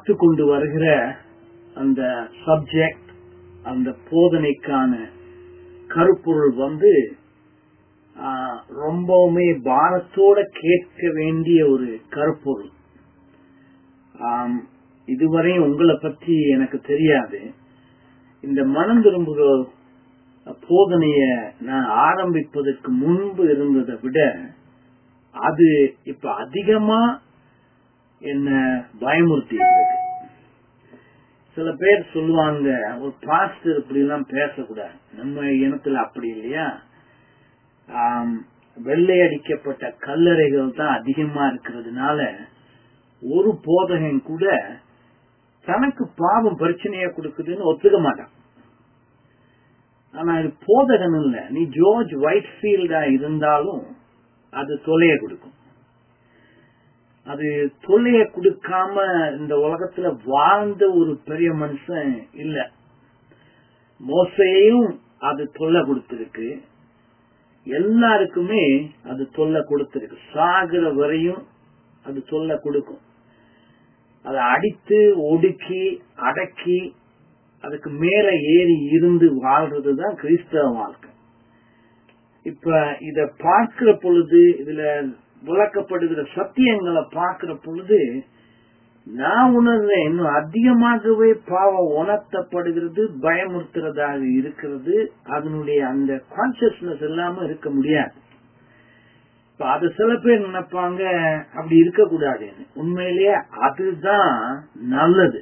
பார்த்து கொண்டு வருகிற அந்த சப்ஜெக்ட் அந்த போதனைக்கான கருப்பொருள் வந்து ஆஹ், ரொம்பவுமே பாரத்தோட கேட்க வேண்டிய ஒரு கருப்பொருள் ஆம், இதுவரை உங்களை பற்றி எனக்கு தெரியாது இந்த மனம் திரும்புகிற போதனைய நான் ஆரம்பிப்பதற்கு முன்பு இருந்ததை விட அது இப்ப அதிகமா என்ன பயமுறுத்தி இருக்கு சில பேர் சொல்லுவாங்க ஒரு பாஸ்டர் இப்படி எல்லாம் பேசக்கூடாது நம்ம இனத்துல அப்படி இல்லையா ஆம், வெள்ளை அடிக்கப்பட்ட கல்லறைகள் தான் அதிகமா இருக்கிறதுனால ஒரு போதகன் கூட தனக்கு பாவம் பிரச்சனையா கொடுக்குதுன்னு ஒத்துக்க மாட்டான் ஆனா இது போதகன் இல்ல நீ ஜோர்ஜ் ஒயிட்ஃபீல்டா இருந்தாலும் அது தொலைய கொடுக்கும் அது தொல்லைய கொடுக்காம இந்த உலகத்துல வாழ்ந்த ஒரு பெரிய மனுஷன் இல்ல மோசையும் அது தொல்லை கொடுத்திருக்கு எல்லாருக்குமே அது தொல்லை கொடுத்திருக்கு சாகிற வரையும் அது தொல்லை கொடுக்கும் அதை அடித்து ஒடுக்கி அடக்கி அதுக்கு மேல ஏறி இருந்து வாழ்றதுதான் கிறிஸ்தவ வாழ்க்கை இப்ப இத பார்க்கிற பொழுது இதுல விளக்கப்படுகிற சத்தியங்களை பார்க்கிற பொழுது நான் உணர்றேன் இன்னும் அதிகமாகவே பாவம் உணர்த்தப்படுகிறது பயமுறுத்துறதாக இருக்கிறது அதனுடைய அந்த கான்சியஸ்னஸ் இல்லாம இருக்க முடியாது இப்ப அது சில பேர் நினைப்பாங்க அப்படி இருக்கக்கூடாதுன்னு உண்மையிலேயே அதுதான் நல்லது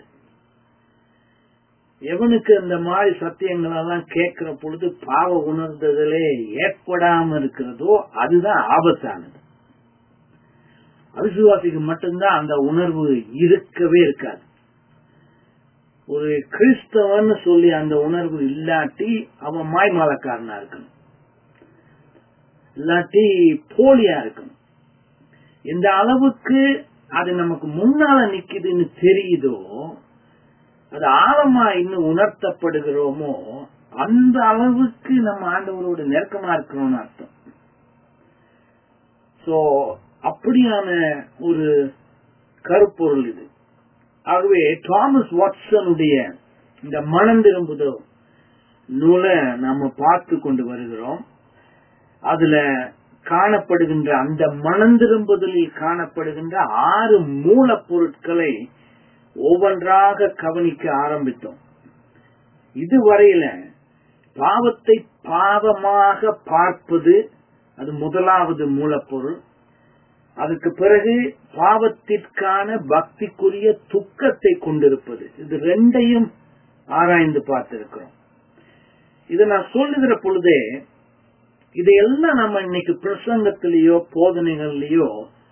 எவனுக்கு அந்த மாதிரி சத்தியங்கள் எல்லாம் கேட்கிற பொழுது பாவ உணர்ந்ததிலே ஏற்படாம இருக்கிறதோ அதுதான் ஆபத்தானது அவிசுவாசிக்கு மட்டும்தான் அந்த உணர்வு இருக்கவே இருக்காது ஒரு கிறிஸ்தவன் சொல்லி அந்த உணர்வு இல்லாட்டி அவன் மாய்மாலக்காரனா இருக்கணும் இல்லாட்டி போலியா இருக்கணும் எந்த அளவுக்கு அது நமக்கு முன்னால நிக்குதுன்னு தெரியுதோ அது ஆழமா இன்னும் உணர்த்தப்படுகிறோமோ அந்த அளவுக்கு நம்ம ஆண்டவரோட நெருக்கமா இருக்கிறோம்னு அர்த்தம் சோ அப்படியான ஒரு கருப்பொருள் இது ஆகவே தாமஸ் வாட்சனுடைய இந்த மனம் திரும்புதல் நூலை நாம பார்த்து கொண்டு வருகிறோம் அதுல காணப்படுகின்ற அந்த மனம் திரும்புதலில் காணப்படுகின்ற ஆறு மூலப்பொருட்களை ஒவ்வொன்றாக கவனிக்க ஆரம்பித்தோம் இதுவரையில பாவத்தை பாவமாக பார்ப்பது அது முதலாவது மூலப்பொருள் அதுக்கு பிறகு பாவத்திற்கான பக்திக்குரிய துக்கத்தை கொண்டிருப்பது இது ரெண்டையும் ஆராய்ந்து பார்த்திருக்கிறோம் இதை நான் சொல்லுகிற பொழுதே இதையெல்லாம் நம்ம இன்னைக்கு பிரசங்கத்திலேயோ போதனைகள்லயோ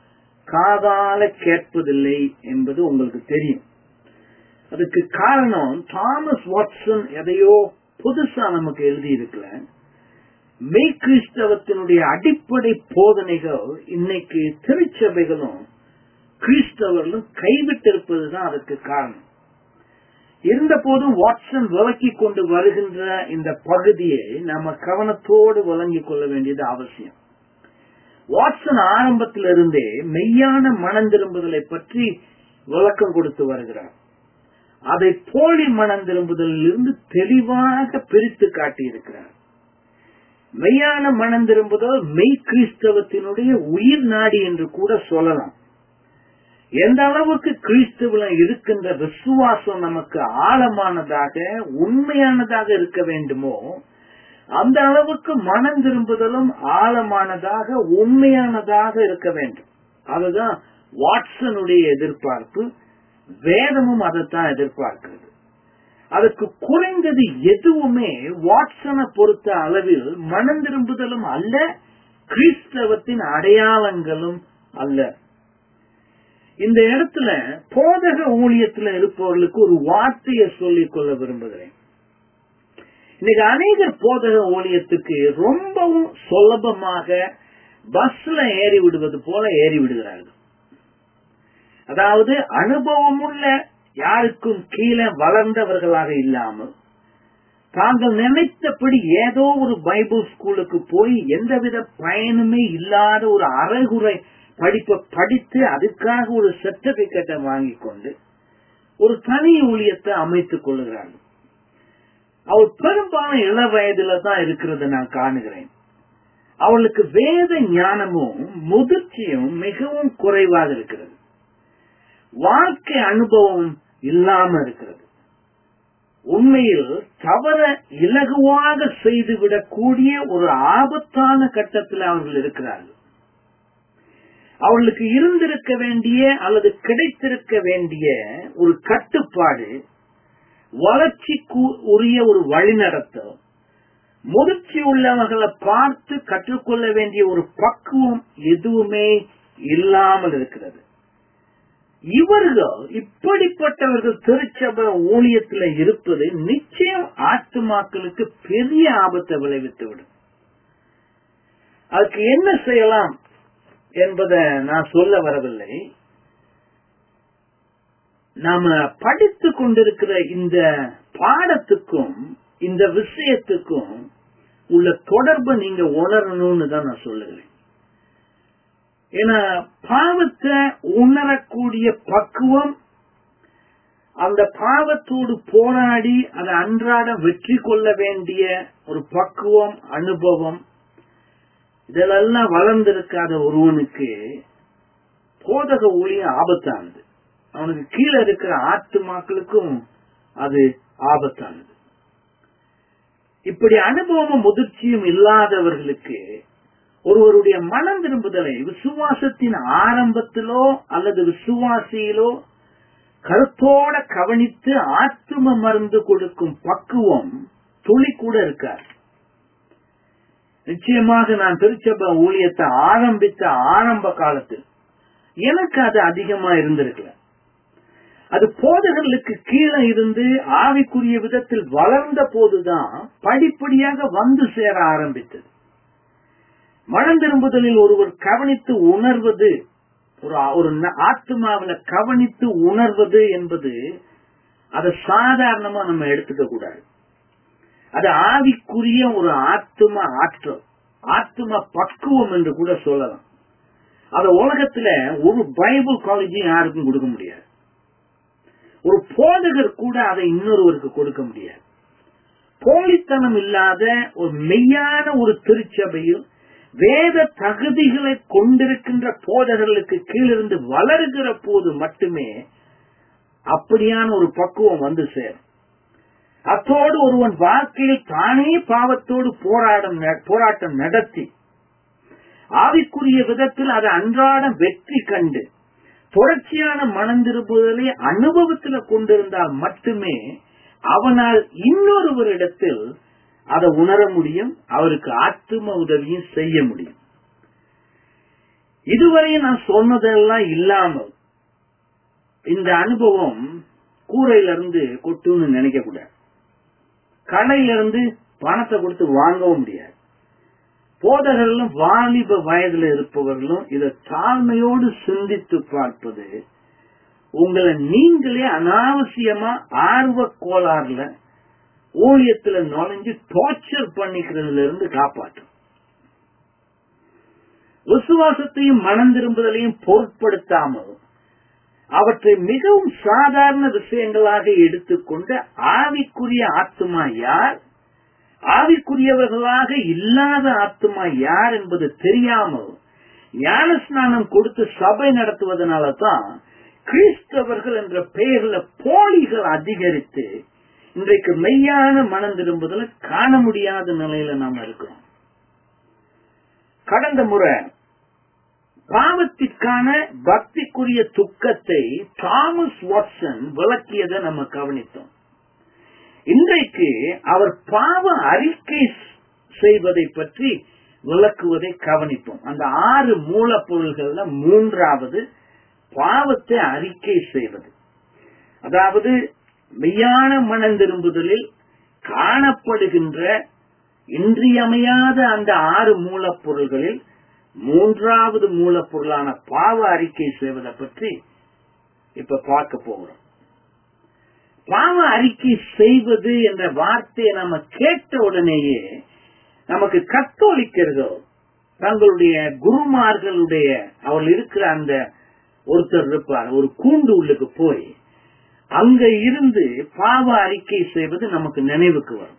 காதால கேட்பதில்லை என்பது உங்களுக்கு தெரியும் அதுக்கு காரணம் தாமஸ் வாட்சன் எதையோ புதுசா நமக்கு எழுதி இருக்கல மெய் கிறிஸ்தவத்தினுடைய அடிப்படை போதனைகள் இன்னைக்கு திருச்சபைகளும் கிறிஸ்தவர்களும் கைவிட்டிருப்பதுதான் அதுக்கு காரணம் இருந்த போதும் வாட்சன் விளக்கி கொண்டு வருகின்ற இந்த பகுதியை நம்ம கவனத்தோடு விளங்கிக் கொள்ள வேண்டியது அவசியம் வாட்சன் ஆரம்பத்திலிருந்தே மெய்யான மனம் திரும்புதலை பற்றி விளக்கம் கொடுத்து வருகிறார் அதை போலி மனம் திரும்புதலில் இருந்து தெளிவாக பிரித்து காட்டியிருக்கிறார் மெய்யான மனம் திரும்புதல் மெய் கிறிஸ்தவத்தினுடைய உயிர் நாடி என்று கூட சொல்லலாம் எந்த அளவுக்கு கிறிஸ்துவில இருக்கின்ற விசுவாசம் நமக்கு ஆழமானதாக உண்மையானதாக இருக்க வேண்டுமோ அந்த அளவுக்கு மனம் திரும்புதலும் ஆழமானதாக உண்மையானதாக இருக்க வேண்டும் அதுதான் வாட்சனுடைய எதிர்பார்ப்பு வேதமும் அதைத்தான் எதிர்பார்க்கிறது அதுக்கு குறைந்தது எதுவுமே வாட்சனை பொறுத்த அளவில் மனம் திரும்புதலும் அல்ல கிறிஸ்தவத்தின் அடையாளங்களும் அல்ல இந்த இடத்துல போதக ஊழியத்துல இருப்பவர்களுக்கு ஒரு வார்த்தையை சொல்லிக் கொள்ள விரும்புகிறேன் இன்னைக்கு அநேகர் போதக ஊழியத்துக்கு ரொம்பவும் சுலபமாக பஸ்ல ஏறி விடுவது போல ஏறி விடுகிறார்கள் அதாவது அனுபவமுள்ள யாருக்கும் கீழே வளர்ந்தவர்களாக இல்லாமல் தாங்கள் நினைத்தபடி ஏதோ ஒரு பைபிள் ஸ்கூலுக்கு போய் எந்தவித பயனுமே இல்லாத ஒரு அறகுறை படிப்பை படித்து அதுக்காக ஒரு சர்டிபிகேட்டை வாங்கி கொண்டு ஒரு தனி ஊழியத்தை அமைத்துக் கொள்ளுகிறார்கள் அவர் பெரும்பாலும் இள வயதுல தான் இருக்கிறத நான் காணுகிறேன் அவளுக்கு வேத ஞானமும் முதிர்ச்சியும் மிகவும் குறைவாக இருக்கிறது வாழ்க்கை அனுபவம் இல்லாம இருக்கிறது உண்மையில் தவற இலகுவாக செய்துவிடக்கூடிய ஒரு ஆபத்தான கட்டத்தில் அவர்கள் இருக்கிறார்கள் அவர்களுக்கு இருந்திருக்க வேண்டிய அல்லது கிடைத்திருக்க வேண்டிய ஒரு கட்டுப்பாடு வளர்ச்சிக்கு உரிய ஒரு வழிநடத்தல் முதிர்ச்சி உள்ளவர்களை பார்த்து கற்றுக்கொள்ள வேண்டிய ஒரு பக்குவம் எதுவுமே இல்லாமல் இருக்கிறது இவர்கள் இப்படிப்பட்டவர்கள் திருச்சபை ஊழியத்தில் இருப்பது நிச்சயம் ஆத்துமாக்களுக்கு பெரிய ஆபத்தை விளைவித்துவிடும் அதுக்கு என்ன செய்யலாம் என்பதை நான் சொல்ல வரவில்லை நாம படித்து கொண்டிருக்கிற இந்த பாடத்துக்கும் இந்த விஷயத்துக்கும் உள்ள தொடர்பை நீங்க உணரணும்னு தான் நான் சொல்லுகிறேன் ஏன்னா பாவத்தை உணரக்கூடிய பக்குவம் அந்த பாவத்தோடு போராடி அதை அன்றாட வெற்றி கொள்ள வேண்டிய ஒரு பக்குவம் அனுபவம் இதெல்லாம் வளர்ந்திருக்காத ஒருவனுக்கு போதக ஊழியம் ஆபத்தானது அவனுக்கு கீழே இருக்கிற ஆத்துமாக்களுக்கும் அது ஆபத்தானது இப்படி அனுபவமும் முதிர்ச்சியும் இல்லாதவர்களுக்கு ஒருவருடைய மனம் திரும்புதலை விசுவாசத்தின் ஆரம்பத்திலோ அல்லது விசுவாசியிலோ கருத்தோட கவனித்து ஆத்தும மருந்து கொடுக்கும் பக்குவம் துளி கூட இருக்காது நிச்சயமாக நான் திருச்சபை ஊழியத்தை ஆரம்பித்த ஆரம்ப காலத்தில் எனக்கு அது அதிகமா இருந்திருக்கல அது போதகர்களுக்கு கீழே இருந்து ஆவிக்குரிய விதத்தில் வளர்ந்த போதுதான் படிப்படியாக வந்து சேர ஆரம்பித்தது மனம் திரும்புதலில் ஒருவர் கவனித்து உணர்வது ஒரு ஒரு ஆத்மாவில கவனித்து உணர்வது என்பது அதை சாதாரணமா நம்ம எடுத்துக்க கூடாது அது ஆவிக்குரிய ஒரு ஆத்ம ஆற்றல் ஆத்ம பக்குவம் என்று கூட சொல்லலாம் அத உலகத்துல ஒரு பைபிள் காலேஜும் யாருக்கும் கொடுக்க முடியாது ஒரு போதகர் கூட அதை இன்னொருவருக்கு கொடுக்க முடியாது போலித்தனம் இல்லாத ஒரு மெய்யான ஒரு திருச்சபையில் வேத தகுதிகளை கொண்டிருக்கின்ற போதகர்களுக்கு கீழிருந்து வளர்கிற போது மட்டுமே அப்படியான ஒரு பக்குவம் வந்து சேரும் அத்தோடு ஒருவன் வாழ்க்கையில் தானே பாவத்தோடு போராடம் போராட்டம் நடத்தி ஆவிக்குரிய விதத்தில் அதை அன்றாடம் வெற்றி கண்டு தொடர்ச்சியான மனந்திருப்புதலை அனுபவத்தில் கொண்டிருந்தால் மட்டுமே அவனால் இன்னொருவரிடத்தில் அதை உணர முடியும் அவருக்கு ஆத்தும உதவியும் செய்ய முடியும் இதுவரையும் நான் சொன்னதெல்லாம் இல்லாமல் இந்த அனுபவம் கூரையில இருந்து கொட்டுன்னு நினைக்க கூடாது கடையில இருந்து பணத்தை கொடுத்து வாங்கவும் முடியாது போதகர்களும் வாலிப வயதுல இருப்பவர்களும் இதை தாழ்மையோடு சிந்தித்து பார்ப்பது உங்களை நீங்களே அனாவசியமா ஆர்வ கோளாறுல ஊழியத்துல நுழைஞ்சு டார்ச்சர் பண்ணிக்கிறதுல இருந்து காப்பாற்றும் விசுவாசத்தையும் மனம் திரும்புதலையும் பொருட்படுத்தாமல் அவற்றை மிகவும் சாதாரண விஷயங்களாக எடுத்துக்கொண்டு ஆவிக்குரிய ஆத்மா யார் ஆவிக்குரியவர்களாக இல்லாத ஆத்மா யார் என்பது தெரியாமல் ஞான ஸ்நானம் கொடுத்து சபை நடத்துவதனால தான் கிறிஸ்தவர்கள் என்ற பெயர்ல போலிகள் அதிகரித்து இன்றைக்கு மெய்யான மனம் திரும்புதல காண முடியாத நிலையில நாம இருக்கிறோம் கடந்த முறை பாவத்திற்கான பக்திக்குரிய துக்கத்தை தாமஸ் வாட்சன் விளக்கியதை நம்ம கவனித்தோம் இன்றைக்கு அவர் பாவ அறிக்கை செய்வதை பற்றி விளக்குவதை கவனிப்போம் அந்த ஆறு மூலப்பொருள்கள்ல மூன்றாவது பாவத்தை அறிக்கை செய்வது அதாவது மெய்யான மனம் திரும்புதலில் காணப்படுகின்ற இன்றியமையாத அந்த ஆறு மூலப்பொருள்களில் மூன்றாவது மூலப்பொருளான பாவ அறிக்கை செய்வதை பற்றி இப்ப பார்க்க போகிறோம் பாவ அறிக்கை செய்வது என்ற வார்த்தையை நம்ம கேட்ட உடனேயே நமக்கு கத்தோலிக்கர்கள் தங்களுடைய குருமார்களுடைய அவர்கள் இருக்கிற அந்த ஒருத்தர் இருப்பார் ஒரு கூண்டு உள்ளுக்கு போய் அங்க இருந்து பாவ அறிக்கை செய்வது நமக்கு நினைவுக்கு வரும்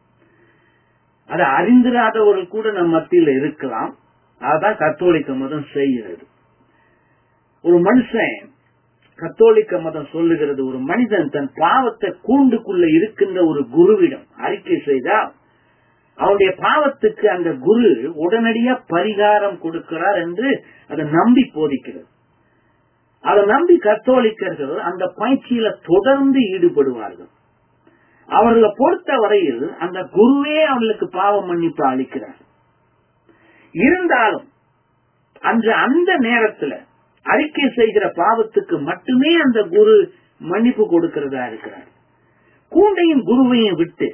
அதை அறிந்திராதவர்கள் கூட நம் மத்தியில் இருக்கலாம் அதான் கத்தோலிக்க மதம் செய்கிறது ஒரு மனுஷன் கத்தோலிக்க மதம் சொல்லுகிறது ஒரு மனிதன் தன் பாவத்தை கூண்டுக்குள்ள இருக்கின்ற ஒரு குருவிடம் அறிக்கை செய்தால் அவனுடைய பாவத்துக்கு அந்த குரு உடனடியா பரிகாரம் கொடுக்கிறார் என்று அதை நம்பி போதிக்கிறது அதை நம்பி கத்தோலிக்கர்கள் அந்த பயிற்சியில தொடர்ந்து ஈடுபடுவார்கள் அவர்களை பொறுத்த வரையில் அந்த குருவே அவர்களுக்கு பாவ மன்னிப்பு அளிக்கிறார் இருந்தாலும் அன்று அந்த நேரத்துல அறிக்கை செய்கிற பாவத்துக்கு மட்டுமே அந்த குரு மன்னிப்பு கொடுக்கிறதா இருக்கிறார் கூண்டையும் குருவையும் விட்டு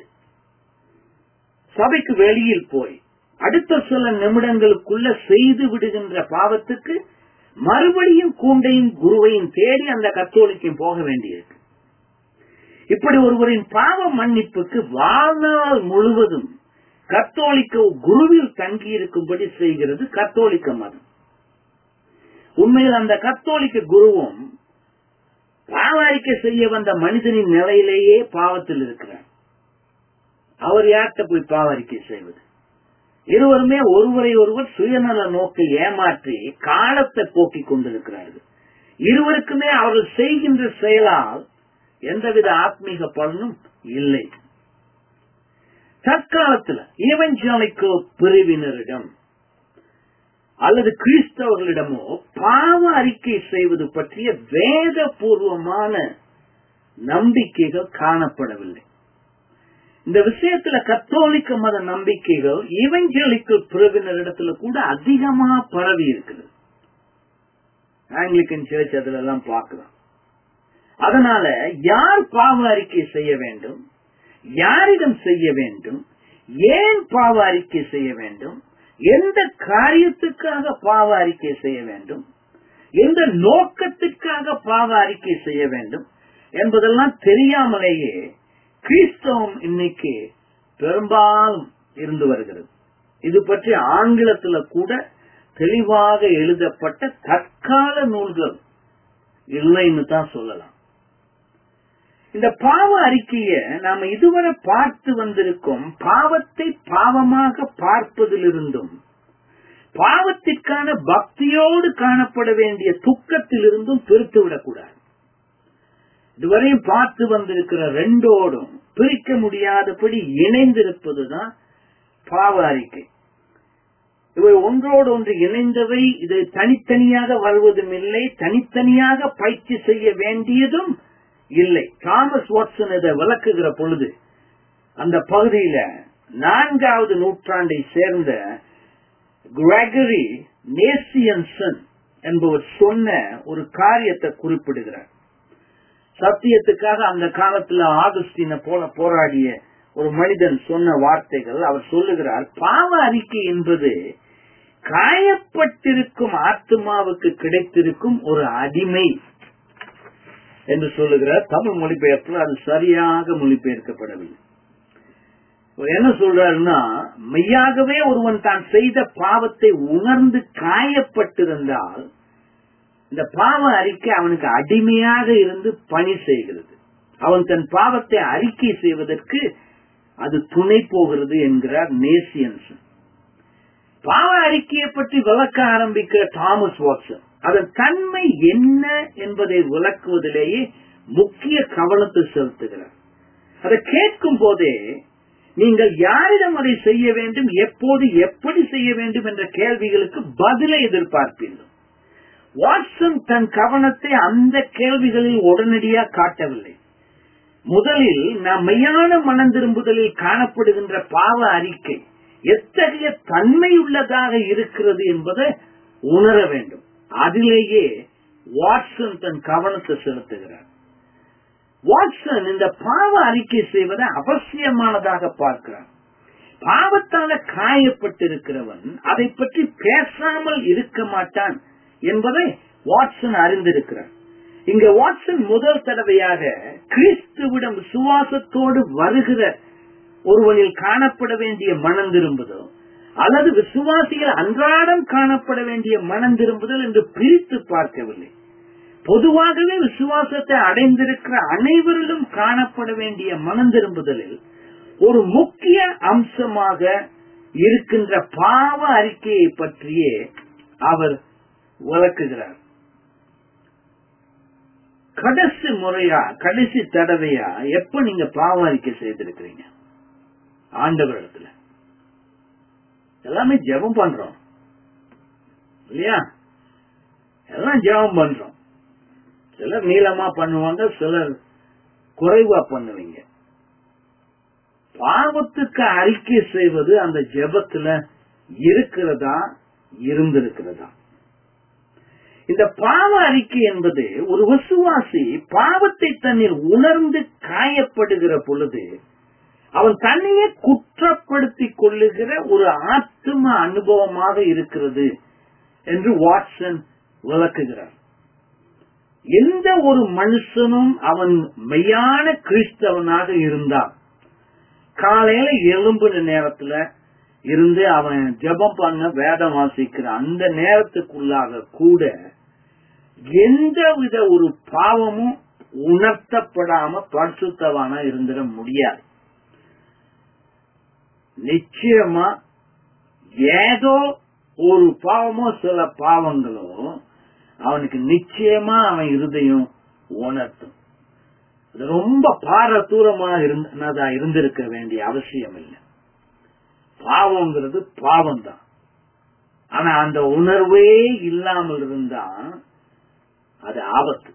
சபைக்கு வெளியில் போய் அடுத்த சில நிமிடங்களுக்குள்ள செய்து விடுகின்ற பாவத்துக்கு மறுபடியும் கூண்டையும் குருவையும் தேடி அந்த கத்தோலிக்கும் போக வேண்டியிருக்கு இப்படி ஒருவரின் பாவ மன்னிப்புக்கு வாழ்நாள் முழுவதும் கத்தோலிக்க குருவில் தங்கி இருக்கும்படி செய்கிறது கத்தோலிக்க மதம் உண்மையில் அந்த கத்தோலிக்க குருவும் பாவாரிக்கை செய்ய வந்த மனிதனின் நிலையிலேயே பாவத்தில் இருக்கிறார் அவர் யார்கிட்ட போய் பாவாரிக்கை செய்வது இருவருமே ஒருவரை ஒருவர் சுயநல நோக்கில் ஏமாற்றி காலத்தை போக்கிக் கொண்டிருக்கிறார்கள் இருவருக்குமே அவர்கள் செய்கின்ற செயலால் எந்தவித ஆத்மீக பலனும் இல்லை தற்காலத்தில் ஈவஞ்சாலிக்கோ பிரிவினரிடம் அல்லது கிறிஸ்தவர்களிடமோ பாவ அறிக்கை செய்வது பற்றிய வேதபூர்வமான நம்பிக்கைகள் காணப்படவில்லை இந்த விஷயத்துல கத்தோலிக்க மத நம்பிக்கைகள் இவஞ்சலிக்கல் பிரிவினரிடத்துல கூட அதிகமா பரவி இருக்குது ஆங்கிலிக்கன் சர்ச் அதுல எல்லாம் பார்க்கலாம் அதனால யார் பாவ அறிக்கை செய்ய வேண்டும் யாரிடம் செய்ய வேண்டும் ஏன் பாவ அறிக்கை செய்ய வேண்டும் எந்த காரியத்துக்காக பாவ அறிக்கை செய்ய வேண்டும் எந்த நோக்கத்திற்காக பாவ அறிக்கை செய்ய வேண்டும் என்பதெல்லாம் தெரியாமலேயே கிறிஸ்தவம் இன்னைக்கு பெரும்பாலும் இருந்து வருகிறது இது பற்றி ஆங்கிலத்துல கூட தெளிவாக எழுதப்பட்ட தற்கால நூல்கள் இல்லைன்னு தான் சொல்லலாம் இந்த பாவ அறிக்கைய நாம இதுவரை பார்த்து வந்திருக்கோம் பாவத்தை பாவமாக பார்ப்பதிலிருந்தும் பாவத்திற்கான பக்தியோடு காணப்பட வேண்டிய துக்கத்திலிருந்தும் பிரித்து விடக்கூடாது இதுவரையும் பார்த்து வந்திருக்கிற ரெண்டோடும் பிரிக்க முடியாதபடி இணைந்திருப்பதுதான் பாவ அறிக்கை இவை ஒன்றோடு ஒன்று இணைந்தவை இது தனித்தனியாக வருவதும் இல்லை தனித்தனியாக பயிற்சி செய்ய வேண்டியதும் இல்லை தாமஸ் வாட்சன் இதை விளக்குகிற பொழுது அந்த பகுதியில நான்காவது நூற்றாண்டை சேர்ந்த கிரகரி நேசியன்சன் என்பவர் சொன்ன ஒரு காரியத்தை குறிப்பிடுகிறார் சத்தியத்துக்காக அந்த காலத்துல ஆகஸ்டின போல போராடிய ஒரு மனிதன் சொன்ன வார்த்தைகள் அவர் சொல்லுகிறார் பாவ அறிக்கை என்பது காயப்பட்டிருக்கும் ஆத்மாவுக்கு கிடைத்திருக்கும் ஒரு அடிமை என்று சொல்லுகிறார் தமிழ் மொழிபெயர்ப்பில் அது சரியாக மொழிபெயர்க்கப்படவில்லை என்ன சொல்றாருன்னா மெய்யாகவே ஒருவன் தான் செய்த பாவத்தை உணர்ந்து காயப்பட்டிருந்தால் இந்த பாவ அறிக்கை அவனுக்கு அடிமையாக இருந்து பணி செய்கிறது அவன் தன் பாவத்தை அறிக்கை செய்வதற்கு அது துணை போகிறது என்கிறார் நேசியன்சன் பாவ அறிக்கையை பற்றி விளக்க ஆரம்பிக்கிற தாமஸ் வாட்சன் அதன் தன்மை என்ன என்பதை விளக்குவதிலேயே முக்கிய கவனத்தை செலுத்துகிறார் அதை கேட்கும் போதே நீங்கள் யாரிடம் அதை செய்ய வேண்டும் எப்போது எப்படி செய்ய வேண்டும் என்ற கேள்விகளுக்கு பதிலை எதிர்பார்ப்பீர்கள் வாட்சன் தன் கவனத்தை அந்த கேள்விகளில் உடனடியாக காட்டவில்லை முதலில் நாம் மெய்யான மனம் திரும்புதலில் காணப்படுகின்ற பாவ அறிக்கை எத்தகைய தன்மை உள்ளதாக இருக்கிறது என்பதை உணர வேண்டும் அதிலேயே வாட்சன் தன் கவனத்தை செலுத்துகிறார் வாட்சன் இந்த பாவ அறிக்கை செய்வதை அவசியமானதாக பார்க்கிறார் பாவத்தால காயப்பட்டிருக்கிறவன் அதை பற்றி பேசாமல் இருக்க மாட்டான் என்பதை வாட்சன் அறிந்திருக்கிறார் இங்க வாட்சன் முதல் தடவையாக கிறிஸ்துவிடம் விசுவாசத்தோடு வருகிற ஒருவனில் காணப்பட வேண்டிய மனம் திரும்புதோ அல்லது விசுவாசிகள் அன்றாடம் காணப்பட வேண்டிய மனம் திரும்புதல் என்று பிரித்து பார்க்கவில்லை பொதுவாகவே விசுவாசத்தை அடைந்திருக்கிற அனைவரிலும் காணப்பட வேண்டிய மனம் திரும்புதலில் ஒரு முக்கிய அம்சமாக இருக்கின்ற பாவ அறிக்கையை பற்றியே அவர் விளக்குகிறார் கடைசி முறையா கடைசி தடவையா எப்ப நீங்க பாவ அறிக்கை செய்திருக்கிறீங்க ஆண்டவரிடத்துல எல்லாமே ஜெபம் பண்றோம் இல்லையா எல்லாம் ஜெபம் பண்றோம் சிலர் நீளமா பண்ணுவாங்க சிலர் குறைவா பண்ணுவீங்க பாவத்துக்கு அறிக்கை செய்வது அந்த ஜெபத்துல இருக்கிறதா இருந்திருக்கிறதா இந்த பாவ அறிக்கை என்பது ஒரு விசுவாசி பாவத்தை தன்னில் உணர்ந்து காயப்படுகிற பொழுது அவன் தன்னையே குற்றப்படுத்திக் கொள்ளுகிற ஒரு ஆத்ம அனுபவமாக இருக்கிறது என்று வாட்சன் விளக்குகிறார் எந்த ஒரு மனுஷனும் அவன் மெய்யான கிறிஸ்தவனாக இருந்தான் காலையில எலும்புன நேரத்துல இருந்து அவன் ஜெபம் பண்ண வேதம் வாசிக்கிற அந்த நேரத்துக்குள்ளாக கூட எந்தவித ஒரு பாவமும் உணர்த்தப்படாம பரிசுத்தவானா இருந்திட முடியாது நிச்சயமா ஏதோ ஒரு பாவமோ சில பாவங்களோ அவனுக்கு நிச்சயமா அவன் இருதயம் உணர்த்தும் அது ரொம்ப பாரதூரமா இருந்ததா இருந்திருக்க வேண்டிய அவசியம் இல்லை பாவங்கிறது பாவம் தான் ஆனா அந்த உணர்வே இல்லாமல் இருந்தா அது ஆபத்து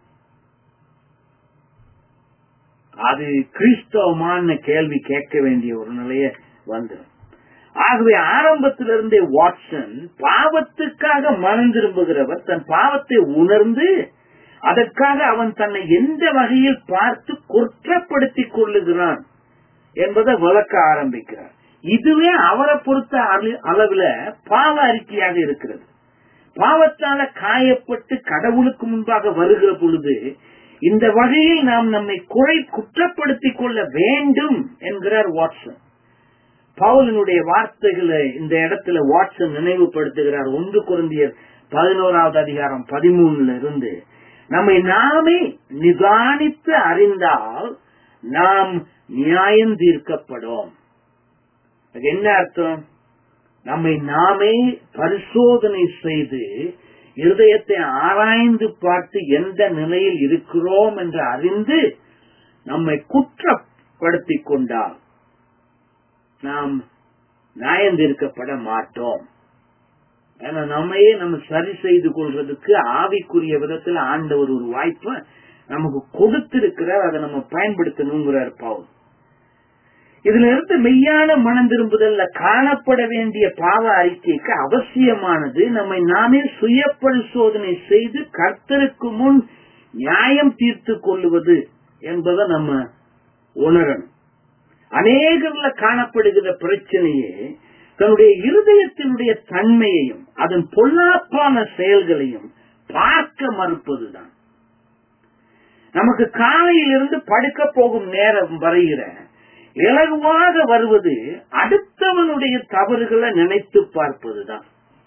அது கிறிஸ்தவமான கேள்வி கேட்க வேண்டிய ஒரு நிலைய வந்துடும் ஆகவே ஆரம்பத்திலிருந்தே வாட்சன் பாவத்துக்காக மனம் திரும்புகிறவர் தன் பாவத்தை உணர்ந்து அதற்காக அவன் தன்னை எந்த வகையில் பார்த்து குற்றப்படுத்திக் கொள்ளுகிறான் என்பதை விளக்க ஆரம்பிக்கிறார் இதுவே அவரை பொறுத்த அளவுல பாவ அறிக்கையாக இருக்கிறது பாவத்தால காயப்பட்டு கடவுளுக்கு முன்பாக வருகிற பொழுது இந்த வகையில் நாம் நம்மை குறை குற்றப்படுத்திக் கொள்ள வேண்டும் என்கிறார் வாட்சன் பவுலினுடைய வார்த்தைகளை இந்த இடத்துல வாட்சன் நினைவுபடுத்துகிறார் ஒன்று குருந்தியர் பதினோராவது அதிகாரம் பதிமூணுல இருந்து நம்மை நாமே நிதானித்து அறிந்தால் நாம் நியாயம் தீர்க்கப்படும் என்ன அர்த்தம் நம்மை நாமே பரிசோதனை செய்து இருதயத்தை ஆராய்ந்து பார்த்து எந்த நிலையில் இருக்கிறோம் என்று அறிந்து நம்மை குற்றப்படுத்திக் கொண்டால் நாம் நியாயம் தீர்க்கப்பட மாட்டோம் ஏன்னா நம்மையே நம்ம சரி செய்து கொள்றதுக்கு ஆவிக்குரிய விதத்துல ஆண்டவர் ஒரு வாய்ப்பை நமக்கு கொடுத்திருக்கிறார் அதை நம்ம பயன்படுத்தணுங்கிறார் பவுல் இதுல இருந்து மெய்யான மனம் திரும்புதல்ல காணப்பட வேண்டிய பாவ அறிக்கைக்கு அவசியமானது நம்மை நாமே சுய பரிசோதனை செய்து கர்த்தருக்கு முன் நியாயம் தீர்த்து கொள்ளுவது என்பதை நம்ம உணரணும் அநேகர்ல காணப்படுகிற பிரச்சனையே தன்னுடைய இருதயத்தினுடைய தன்மையையும் அதன் பொல்லாப்பான செயல்களையும் பார்க்க மறுப்பதுதான் நமக்கு காலையிலிருந்து படுக்க போகும் நேரம் வரைகிற இலகுவாக வருவது அடுத்தவனுடைய தவறுகளை நினைத்து பார்ப்பதுதான்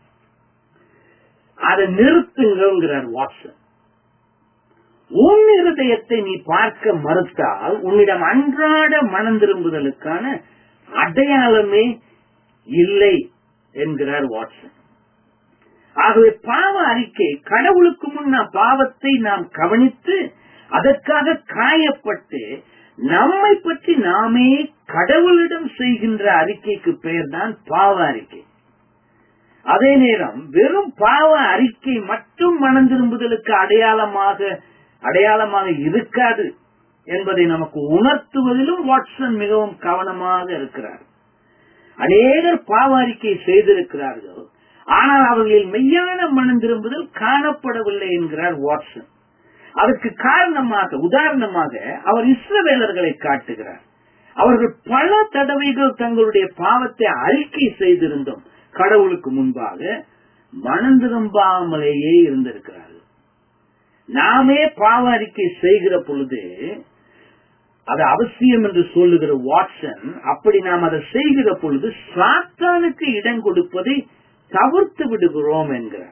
அதை நிறுத்துங்கிறார் வாட்சன் உன் இருதயத்தை நீ பார்க்க மறுத்தால் உன்னிடம் அன்றாட மனம் திரும்புதலுக்கான அடையாளமே இல்லை என்கிறார் வாட்சன் ஆகவே பாவ அறிக்கை கடவுளுக்கு முன் நாம் பாவத்தை நாம் கவனித்து அதற்காக காயப்பட்டு நம்மை பற்றி நாமே கடவுளிடம் செய்கின்ற அறிக்கைக்கு பெயர் தான் பாவ அறிக்கை அதே நேரம் வெறும் பாவ அறிக்கை மட்டும் மனம் திரும்புதலுக்கு அடையாளமாக அடையாளமாக இருக்காது என்பதை நமக்கு உணர்த்துவதிலும் வாட்சன் மிகவும் கவனமாக இருக்கிறார் அநேகர் பாவ அறிக்கை செய்திருக்கிறார்கள் ஆனால் அவர்களில் மெய்யான மனம் திரும்புதல் காணப்படவில்லை என்கிறார் வாட்சன் அதற்கு காரணமாக உதாரணமாக அவர் இஸ்ரவேலர்களை காட்டுகிறார் அவர்கள் பல தடவைகள் தங்களுடைய பாவத்தை அறிக்கை செய்திருந்தோம் கடவுளுக்கு முன்பாக மனம் திரும்பாமலேயே இருந்திருக்கிறார்கள் நாமே பாவ அறிக்கை செய்கிற பொழுது அது அவசியம் என்று சொல்லுகிற வாட்சன் அப்படி நாம் அதை செய்கிற பொழுது சாத்தானுக்கு இடம் கொடுப்பதை தவிர்த்து விடுகிறோம் என்கிறார்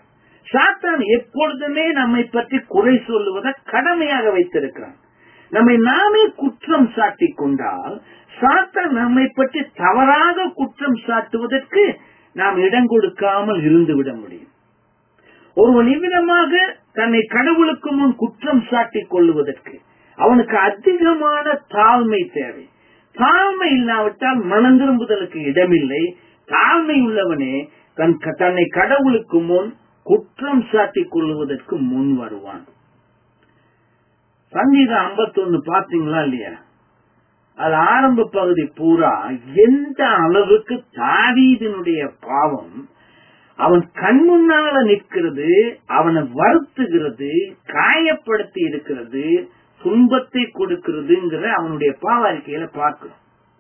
சாத்தான் எப்பொழுதுமே நம்மை பற்றி குறை சொல்லுவதை கடமையாக வைத்திருக்கிறான் நம்மை நாமே குற்றம் சாட்டி கொண்டால் சாத்தான் நம்மை பற்றி தவறாக குற்றம் சாட்டுவதற்கு நாம் இடம் கொடுக்காமல் இருந்துவிட முடியும் ஒருவன் இவ்விதமாக தன்னை கடவுளுக்கு முன் குற்றம் சாட்டிக் கொள்ளுவதற்கு அவனுக்கு அதிகமான தாழ்மை தேவை தாழ்மை இல்லாவிட்டால் மனம் திரும்புதலுக்கு இடமில்லை தாழ்மை உள்ளவனே தன் தன்னை கடவுளுக்கு முன் குற்றம் சாட்டிக் கொள்ளுவதற்கு முன் வருவான் சங்கீதம் ஐம்பத்தொன்னு பாத்தீங்களா இல்லையா அது ஆரம்ப பகுதி பூரா எந்த அளவுக்கு தாவீதினுடைய பாவம் அவன் கண் முன்னால நிற்கிறது அவனை வருத்துகிறது காயப்படுத்தி இருக்கிறது துன்பத்தை கொடுக்கிறதுங்கிற அவனுடைய பாவ அறிக்கையில பார்க்கிறோம்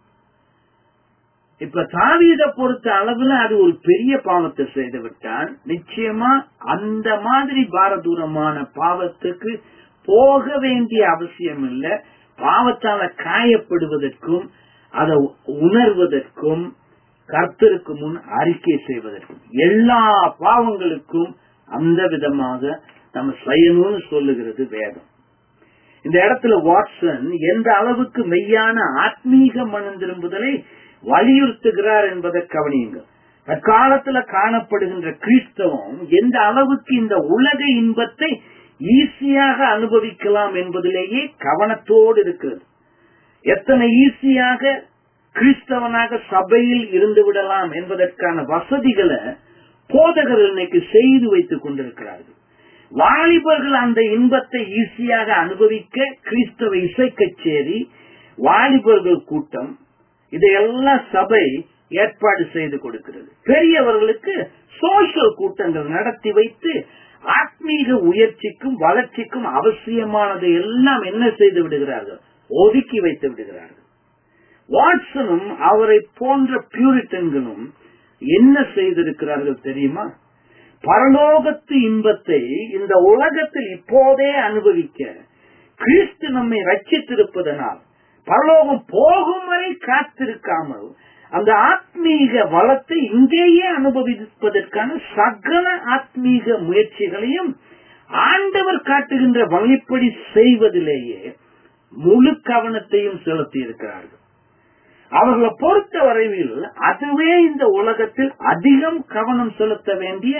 இப்ப தாவீத பொறுத்த அளவுல அது ஒரு பெரிய பாவத்தை செய்து விட்டான் நிச்சயமா அந்த மாதிரி பாரதூரமான பாவத்துக்கு போக வேண்டிய அவசியம் இல்லை பாவத்தால காயப்படுவதற்கும் அதை உணர்வதற்கும் கர்த்தருக்கு முன் அறிக்கை செய்வதற்கும் எல்லா பாவங்களுக்கும் அந்த விதமாக நம்ம செய்யணும்னு சொல்லுகிறது வேதம் இந்த இடத்துல வாட்சன் எந்த அளவுக்கு மெய்யான ஆத்மீக மனம் திரும்புதலை வலியுறுத்துகிறார் என்பதை கவனியுங்கள் தற்காலத்துல காணப்படுகின்ற கிறிஸ்தவம் எந்த அளவுக்கு இந்த உலக இன்பத்தை ஈஸியாக அனுபவிக்கலாம் என்பதிலேயே கவனத்தோடு இருக்கிறது எத்தனை ஈஸியாக கிறிஸ்தவனாக சபையில் இருந்து விடலாம் என்பதற்கான வசதிகளை போதகர்கள் இன்னைக்கு செய்து வைத்துக் கொண்டிருக்கிறார்கள் வாலிபர்கள் அந்த இன்பத்தை ஈஸியாக அனுபவிக்க கிறிஸ்தவ இசை கச்சேரி வாலிபர்கள் கூட்டம் இதையெல்லாம் சபை ஏற்பாடு செய்து கொடுக்கிறது பெரியவர்களுக்கு சோசியல் கூட்டங்கள் நடத்தி வைத்து ஆத்மீக உயர்ச்சிக்கும் வளர்ச்சிக்கும் அவசியமானதை எல்லாம் என்ன செய்து விடுகிறார்கள் ஒதுக்கி வைத்து விடுகிறார்கள் வாட்சனும் அவரை போன்ற பியூரிட்டன்களும் என்ன செய்திருக்கிறார்கள் தெரியுமா பரலோகத்து இன்பத்தை இந்த உலகத்தில் இப்போதே அனுபவிக்க கிறிஸ்து நம்மை ரச்சித்திருப்பதனால் பரலோகம் போகும் வரை காத்திருக்காமல் அந்த ஆத்மீக வளத்தை இங்கேயே அனுபவிப்பதற்கான சகல ஆத்மீக முயற்சிகளையும் ஆண்டவர் காட்டுகின்ற வழிப்படி செய்வதிலேயே முழு கவனத்தையும் செலுத்தி இருக்கிறார்கள் அவர்களை பொறுத்த வரைவில் அதுவே இந்த உலகத்தில் அதிகம் கவனம் செலுத்த வேண்டிய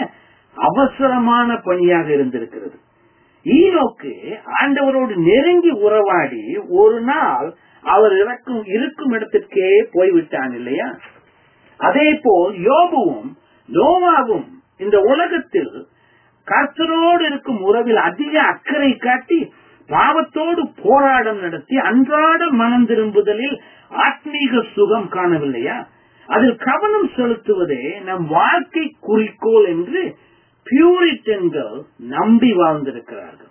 அவசரமான பணியாக இருந்திருக்கிறது ஈனோக்கு ஆண்டவரோடு நெருங்கி உறவாடி ஒரு நாள் அவர் இறக்கும் இருக்கும் இடத்திற்கே போய்விட்டான் இல்லையா அதே போல் யோபுவும் நோவாவும் இந்த உலகத்தில் கர்த்தரோடு இருக்கும் உறவில் அதிக அக்கறை காட்டி பாவத்தோடு போராட்டம் நடத்தி அன்றாட மனம் திரும்புதலில் ஆத்மீக சுகம் காணவில்லையா அதில் கவனம் செலுத்துவதே நம் வாழ்க்கை குறிக்கோள் என்று பியூரிட்டன்கள் நம்பி வாழ்ந்திருக்கிறார்கள்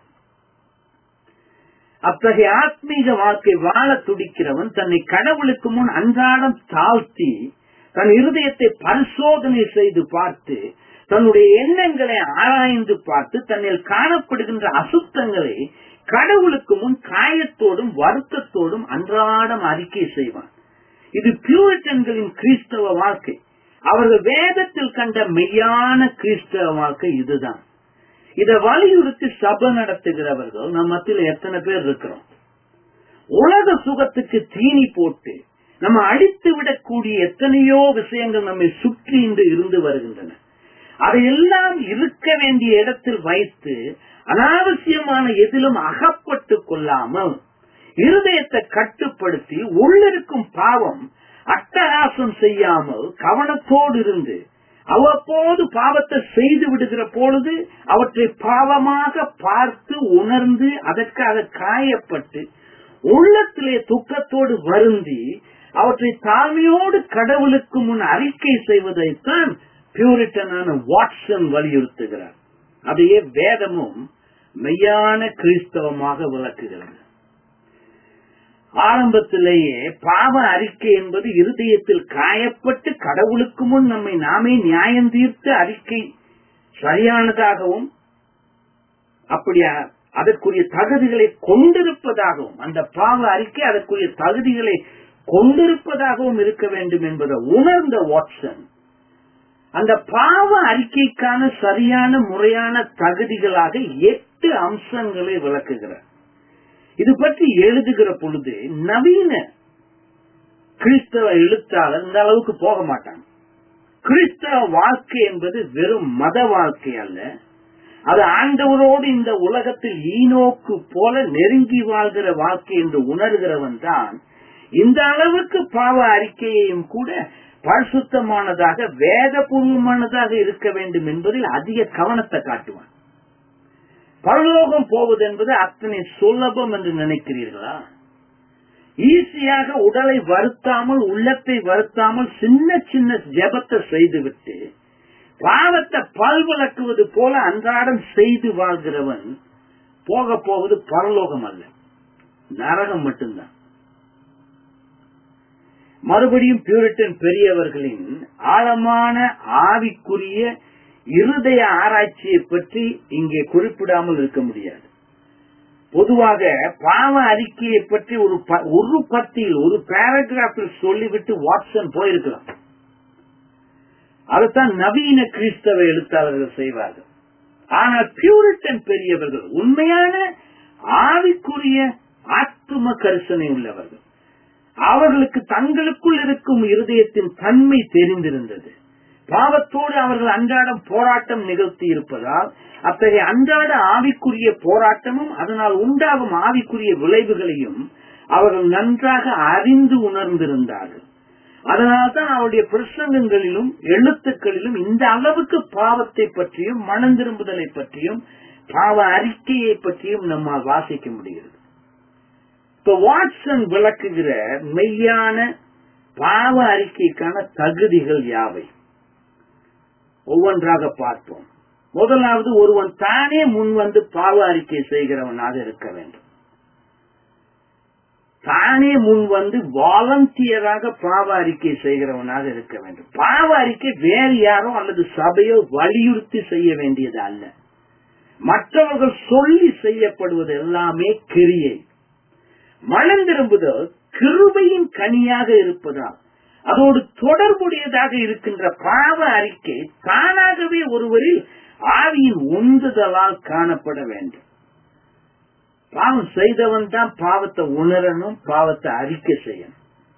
அத்தகைய ஆத்மீக வாழ்க்கை வாழ துடிக்கிறவன் தன்னை கடவுளுக்கு முன் அன்றாடம் தாழ்த்தி தன் இருதயத்தை பரிசோதனை செய்து பார்த்து தன்னுடைய எண்ணங்களை ஆராய்ந்து பார்த்து தன்னில் காணப்படுகின்ற அசுத்தங்களை கடவுளுக்கு முன் காயத்தோடும் வருத்தத்தோடும் அன்றாடம் அறிக்கை செய்வான் இது பியூரிட்டன்களின் கிறிஸ்தவ வாழ்க்கை அவர்கள் வேதத்தில் கண்ட மெய்யான கிறிஸ்தவ வாழ்க்கை இதுதான் இதை வலியுறுத்தி சபை நடத்துகிறவர்கள் நம்ம மத்தியில் எத்தனை பேர் இருக்கிறோம் உலக சுகத்துக்கு தீனி போட்டு நம்ம அடித்து விடக்கூடிய எத்தனையோ விஷயங்கள் நம்மை சுற்றி இன்று இருந்து வருகின்றன அதையெல்லாம் இருக்க வேண்டிய இடத்தில் வைத்து அனாவசியமான எதிலும் அகப்பட்டு கொள்ளாமல் இருதயத்தை கட்டுப்படுத்தி உள்ளிருக்கும் பாவம் அட்டகாசம் செய்யாமல் கவனத்தோடு இருந்து அவ்வப்போது பாவத்தை செய்து விடுகிற பொழுது அவற்றை பாவமாக பார்த்து உணர்ந்து அதற்காக காயப்பட்டு உள்ளத்திலே துக்கத்தோடு வருந்தி அவற்றை தாழ்மையோடு கடவுளுக்கு முன் அறிக்கை செய்வதைத்தான் பியூரிட்டனான வாட்சன் வலியுறுத்துகிறார் அதையே வேதமும் மெய்யான கிறிஸ்தவமாக விளக்குகிறது ஆரம்பத்திலேயே பாவ அறிக்கை என்பது இருதயத்தில் காயப்பட்டு கடவுளுக்கு முன் நம்மை நாமே நியாயம் தீர்த்து அறிக்கை சரியானதாகவும் அப்படியா அதற்குரிய தகுதிகளை கொண்டிருப்பதாகவும் அந்த பாவ அறிக்கை அதற்குரிய தகுதிகளை கொண்டிருப்பதாகவும் இருக்க வேண்டும் என்பதை உணர்ந்த வாட்சன் அந்த பாவ அறிக்கைக்கான சரியான முறையான தகுதிகளாக எட்டு அம்சங்களை விளக்குகிறார் இது பற்றி எழுதுகிற பொழுது நவீன கிறிஸ்தவ எழுத்தாளர் இந்த அளவுக்கு போக மாட்டாங்க கிறிஸ்தவ வாழ்க்கை என்பது வெறும் மத வாழ்க்கை அல்ல அது ஆண்டவரோடு இந்த உலகத்தில் ஈனோக்கு போல நெருங்கி வாழ்கிற வாழ்க்கை என்று உணர்கிறவன் தான் இந்த அளவுக்கு பாவ அறிக்கையையும் கூட பரிசுத்தமானதாக வேதபூர்வமானதாக இருக்க வேண்டும் என்பதில் அதிக கவனத்தை காட்டுவான் பரலோகம் போவது என்பது அத்தனை சுலபம் என்று நினைக்கிறீர்களா ஈஸியாக உடலை வருத்தாமல் உள்ளத்தை வருத்தாமல் சின்ன சின்ன ஜெபத்தை செய்துவிட்டு பாவத்தை பல்விளக்குவது போல அன்றாடம் செய்து வாழ்கிறவன் போக போவது பரலோகம் அல்ல நரகம் மட்டும்தான் மறுபடியும் பியூரிட்டன் பெரியவர்களின் ஆழமான ஆவிக்குரிய இருதய ஆராய்ச்சியை பற்றி இங்கே குறிப்பிடாமல் இருக்க முடியாது பொதுவாக பாவ அறிக்கையை பற்றி ஒரு ஒரு பத்தியில் ஒரு பேராகிராஃபில் சொல்லிவிட்டு வாட்சன் போயிருக்கலாம் அதுதான் நவீன கிறிஸ்தவ எழுத்தாளர்கள் செய்வார்கள் ஆனால் பியூரிட்டன் பெரியவர்கள் உண்மையான ஆவிக்குரிய ஆத்தும கரிசனை உள்ளவர்கள் அவர்களுக்கு தங்களுக்குள் இருக்கும் இருதயத்தின் தன்மை தெரிந்திருந்தது பாவத்தோடு அவர்கள் அன்றாடம் போராட்டம் நிகழ்த்தி இருப்பதால் அத்தகைய அன்றாட ஆவிக்குரிய போராட்டமும் அதனால் உண்டாகும் ஆவிக்குரிய விளைவுகளையும் அவர்கள் நன்றாக அறிந்து உணர்ந்திருந்தார்கள் அதனால்தான் அவருடைய பிரசங்கங்களிலும் எழுத்துக்களிலும் இந்த அளவுக்கு பாவத்தை பற்றியும் மனம் திரும்புதலை பற்றியும் பாவ அறிக்கையை பற்றியும் நம்மால் வாசிக்க முடிகிறது இப்ப வாட்சன் விளக்குகிற மெய்யான பாவ அறிக்கைக்கான தகுதிகள் யாவை ஒவ்வொன்றாக பார்ப்போம் முதலாவது ஒருவன் தானே முன் வந்து பாவ அறிக்கை செய்கிறவனாக இருக்க வேண்டும் தானே முன் வந்து வாலண்டியராக பாவ அறிக்கை செய்கிறவனாக இருக்க வேண்டும் பாவ அறிக்கை வேறு யாரோ அல்லது சபையோ வலியுறுத்தி செய்ய வேண்டியது அல்ல மற்றவர்கள் சொல்லி செய்யப்படுவது எல்லாமே கிரியை மனம் திரும்புதல் கிருபையின் கனியாக இருப்பதால் அதோடு தொடர்புடையதாக இருக்கின்ற பாவ அறிக்கை தானாகவே ஒருவரில் ஆவியின் உந்துதலால் காணப்பட வேண்டும் பாவம் செய்தவன் தான் பாவத்தை உணரணும் பாவத்தை அறிக்கை செய்யணும்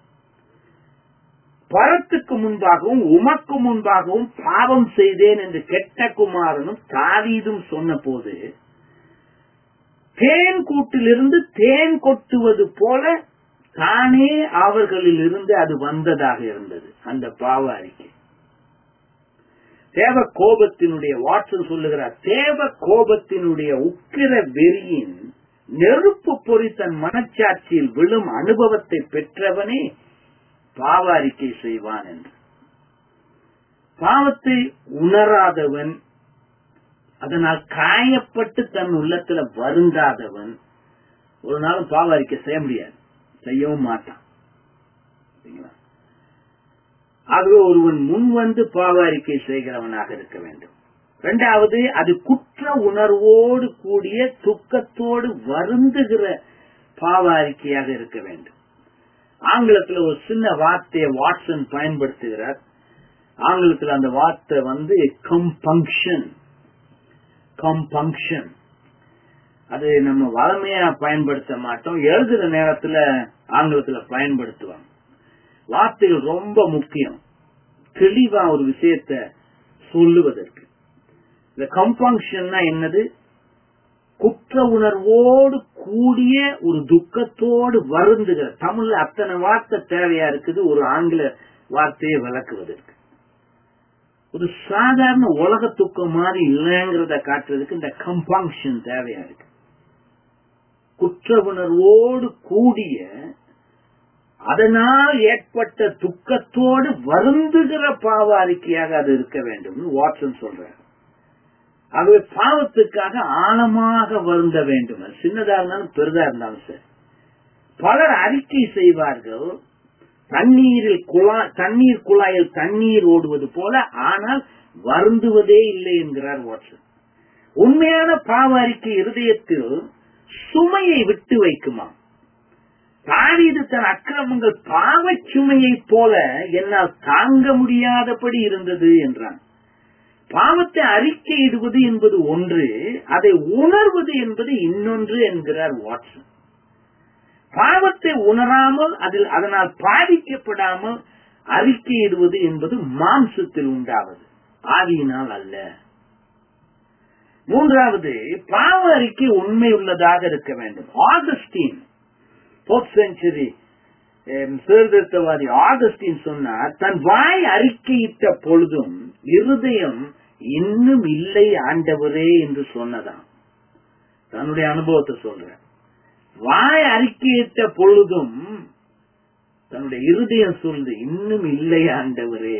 பரத்துக்கு முன்பாகவும் உமக்கு முன்பாகவும் பாவம் செய்தேன் என்று கெட்ட குமாரனும் தாவீதும் சொன்ன போது தேன் கூட்டிலிருந்து தேன் கொட்டுவது போல தானே அவர்களில் இருந்து அது வந்ததாக இருந்தது அந்த பாவ அறிக்கை தேவ கோபத்தினுடைய வாட்சன் சொல்லுகிறார் தேவ கோபத்தினுடைய உக்கிர வெறியின் நெருப்பு பொறி தன் மனச்சாட்சியில் விழும் அனுபவத்தை பெற்றவனே பாவ அறிக்கை செய்வான் என்று பாவத்தை உணராதவன் அதனால் காயப்பட்டு தன் உள்ளத்துல வருந்தாதவன் ஒரு நாளும் பாவ அறிக்கை செய்ய முடியாது செய்யவும் மாட்டான் ஆகவே ஒருவன் முன் வந்து பாவ அறிக்கை செய்கிறவனாக இருக்க வேண்டும் இரண்டாவது அது குற்ற உணர்வோடு கூடிய துக்கத்தோடு வருந்துகிற பாவ அறிக்கையாக இருக்க வேண்டும் ஆங்கிலத்தில் ஒரு சின்ன வார்த்தையை வாட்சன் பயன்படுத்துகிறார் ஆங்கிலத்தில் அந்த வார்த்தை வந்து கம்பங்ஷன் கம்பங்ஷன் அது நம்ம வளமையா பயன்படுத்த மாட்டோம் எழுதுற நேரத்துல ஆங்கிலத்துல பயன்படுத்துவாங்க வார்த்தைகள் ரொம்ப முக்கியம் தெளிவா ஒரு விஷயத்த சொல்லுவதற்கு இந்த கம்பங்ஷன்னா என்னது குற்ற உணர்வோடு கூடிய ஒரு துக்கத்தோடு வருந்துகிற தமிழ்ல அத்தனை வார்த்தை தேவையா இருக்குது ஒரு ஆங்கில வார்த்தையை விளக்குவதற்கு ஒரு சாதாரண உலக துக்கம் மாதிரி இல்லைங்கிறத காட்டுறதுக்கு இந்த கம்பங்ஷன் தேவையா இருக்கு குற்ற உணர்வோடு கூடிய அதனால் ஏற்பட்ட துக்கத்தோடு வருந்துகிற பாவ அறிக்கையாக அது இருக்க வேண்டும் வாட்சன் சொல்றார் ஆகவே பாவத்துக்காக ஆழமாக வருந்த வேண்டும் சின்னதா இருந்தாலும் பெரிதா இருந்தாலும் சரி பலர் அறிக்கை செய்வார்கள் தண்ணீரில் குழா தண்ணீர் குழாயில் தண்ணீர் ஓடுவது போல ஆனால் வருந்துவதே இல்லை என்கிறார் வாட்சன் உண்மையான பாவ அறிக்கை இருதயத்தில் சுமையை விட்டு வைக்குமா தாவீது தன் அக்கிரமங்கள் பாவச் சுமையை போல என்னால் தாங்க முடியாதபடி இருந்தது என்றான் பாவத்தை அறிக்கையிடுவது என்பது ஒன்று அதை உணர்வது என்பது இன்னொன்று என்கிறார் வாட்சன் பாவத்தை உணராமல் அதில் அதனால் பாதிக்கப்படாமல் அறிக்கையிடுவது என்பது மாம்சத்தில் உண்டாவது ஆவியினால் அல்ல மூன்றாவது பாவ அறிக்கை உண்மை உள்ளதாக இருக்க வேண்டும் ஆகஸ்டின் போர்த் செஞ்சுரி சீர்திருத்தவாதி ஆகஸ்டின் சொன்னார் தன் வாய் அறிக்கையிட்ட பொழுதும் இருதயம் இன்னும் இல்லை ஆண்டவரே என்று சொன்னதாம் தன்னுடைய அனுபவத்தை சொல்ற வாய் அறிக்கையிட்ட பொழுதும் தன்னுடைய இருதயம் சொல்லுது இன்னும் இல்லை ஆண்டவரே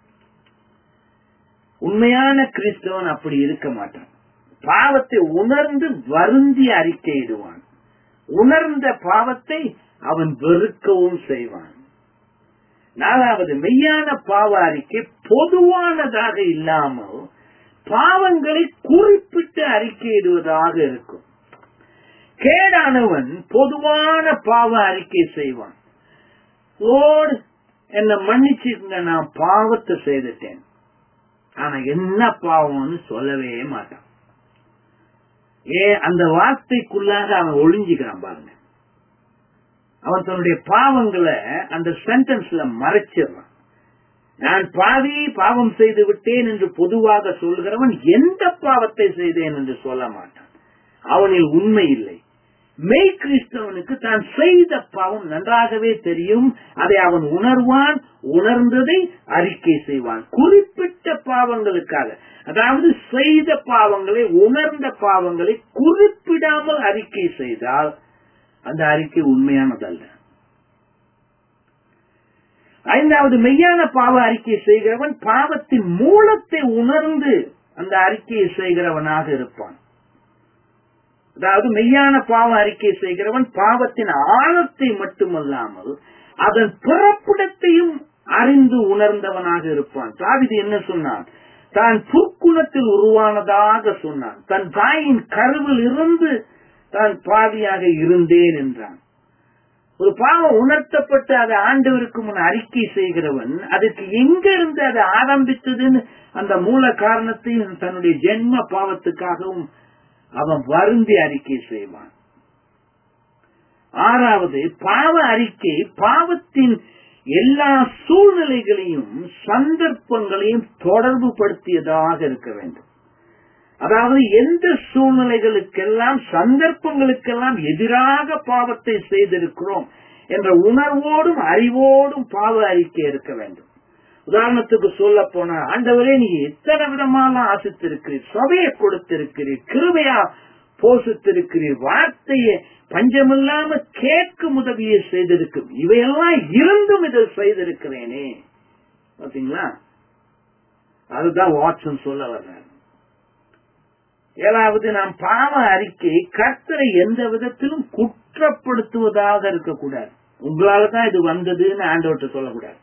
உண்மையான கிறிஸ்தவன் அப்படி இருக்க மாட்டான் பாவத்தை உணர்ந்து வருந்தி அறிக்கையிடுவான் உணர்ந்த பாவத்தை அவன் வெறுக்கவும் செய்வான் நாலாவது மெய்யான பாவ அறிக்கை பொதுவானதாக இல்லாமல் பாவங்களை குறிப்பிட்டு அறிக்கையிடுவதாக இருக்கும் கேடானவன் பொதுவான பாவ அறிக்கை செய்வான் லோடு என்ன மன்னிச்சுங்க நான் பாவத்தை செய்துட்டேன் ஆனா என்ன பாவம்னு சொல்லவே மாட்டான் ஏ அந்த வார்த்தைக்குள்ளாக அவன் ஒளிஞ்சுக்கிறான் பாருங்க அவன் தன்னுடைய பாவங்களை அந்த சென்டென்ஸ்ல மறைச்சிடுறான் நான் பாவி பாவம் செய்து விட்டேன் என்று பொதுவாக சொல்கிறவன் எந்த பாவத்தை செய்தேன் என்று சொல்ல மாட்டான் அவனில் உண்மை இல்லை மெய் கிறிஸ்தவனுக்கு தான் செய்த பாவம் நன்றாகவே தெரியும் அதை அவன் உணர்வான் உணர்ந்ததை அறிக்கை செய்வான் குறிப்பிட்ட பாவங்களுக்காக அதாவது செய்த பாவங்களை உணர்ந்த பாவங்களை குறிப்பிடாமல் அறிக்கை செய்தால் அந்த அறிக்கை உண்மையானதல்ல ஐந்தாவது மெய்யான பாவ அறிக்கை செய்கிறவன் பாவத்தின் மூலத்தை உணர்ந்து அந்த அறிக்கையை செய்கிறவனாக இருப்பான் அதாவது மெய்யான பாவ அறிக்கை செய்கிறவன் பாவத்தின் ஆழத்தை மட்டுமல்லாமல் அதன் பிறப்பிடத்தையும் அறிந்து உணர்ந்தவனாக இருப்பான் தாவிது என்ன சொன்னான் தான் புற்குணத்தில் உருவானதாக சொன்னான் தன் தாயின் கருவில் இருந்து தான் பாவியாக இருந்தேன் என்றான் ஒரு பாவம் உணர்த்தப்பட்டு அதை ஆண்டவருக்கு முன் அறிக்கை செய்கிறவன் அதுக்கு எங்க இருந்து அது ஆரம்பித்ததுன்னு அந்த மூல காரணத்தையும் தன்னுடைய ஜென்ம பாவத்துக்காகவும் அவன் வருந்தி அறிக்கை செய்வான் ஆறாவது பாவ அறிக்கை பாவத்தின் எல்லா சூழ்நிலைகளையும் சந்தர்ப்பங்களையும் தொடர்பு படுத்தியதாக இருக்க வேண்டும் அதாவது எந்த சூழ்நிலைகளுக்கெல்லாம் சந்தர்ப்பங்களுக்கெல்லாம் எதிராக பாவத்தை செய்திருக்கிறோம் என்ற உணர்வோடும் அறிவோடும் பாவ அறிக்கை இருக்க வேண்டும் உதாரணத்துக்கு சொல்ல போன ஆண்டவரே நீ எத்தனை விதமாலாம் ஆசித்திருக்கிறீர் சபையை கொடுத்திருக்கிறீர் கிருபையா போஷித்திருக்கிறீர் வார்த்தையை பஞ்சமில்லாம கேட்கும் உதவியை செய்திருக்கும் இவையெல்லாம் இருந்தும் இதை செய்திருக்கிறேனே பாத்தீங்களா அதுதான் வாட்சன் சொல்ல வர்றார் ஏழாவது நாம் பாவ அறிக்கை கர்த்தரை எந்த விதத்திலும் குற்றப்படுத்துவதாக இருக்கக்கூடாது உங்களால தான் இது வந்ததுன்னு ஆண்டவர்கிட்ட சொல்லக்கூடாது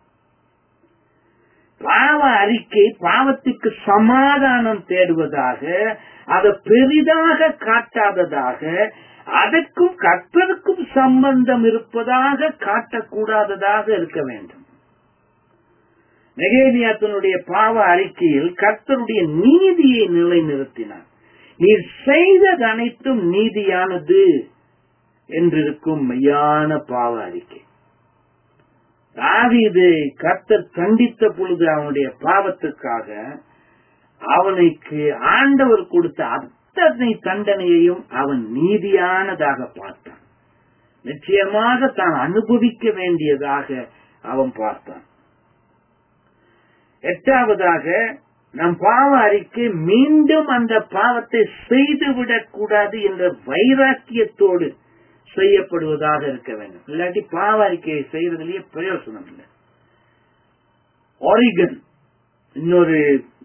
பாவ அறிக்கை பாவத்துக்கு சமாதானம் தேடுவதாக அதை பெரிதாக காட்டாததாக அதற்கும் கர்த்தருக்கும் சம்பந்தம் இருப்பதாக காட்டக்கூடாததாக இருக்க வேண்டும் நெகேமியாத்தனுடைய பாவ அறிக்கையில் கர்த்தருடைய நீதியை நிலைநிறுத்தினார் நீர் செய்தது அனைத்தும் நீதியானது என்றிருக்கும் மெய்யான பாவ அறிக்கை தாவீது கர்த்தர் கண்டித்த பொழுது அவனுடைய பாவத்துக்காக அவனுக்கு ஆண்டவர் கொடுத்த அத்தனை தண்டனையையும் அவன் நீதியானதாக பார்த்தான் நிச்சயமாக தான் அனுபவிக்க வேண்டியதாக அவன் பார்த்தான் எட்டாவதாக நம் பாவ அறிக்கை மீண்டும் அந்த பாவத்தை செய்துவிடக் கூடாது என்ற வைராக்கியத்தோடு செய்யப்படுவதாக இருக்க வேண்டும் இல்லாட்டி பாவ அறிக்கையை செய்யறதுலயே பிரயோசனம் இல்லை ஒரிகன் இன்னொரு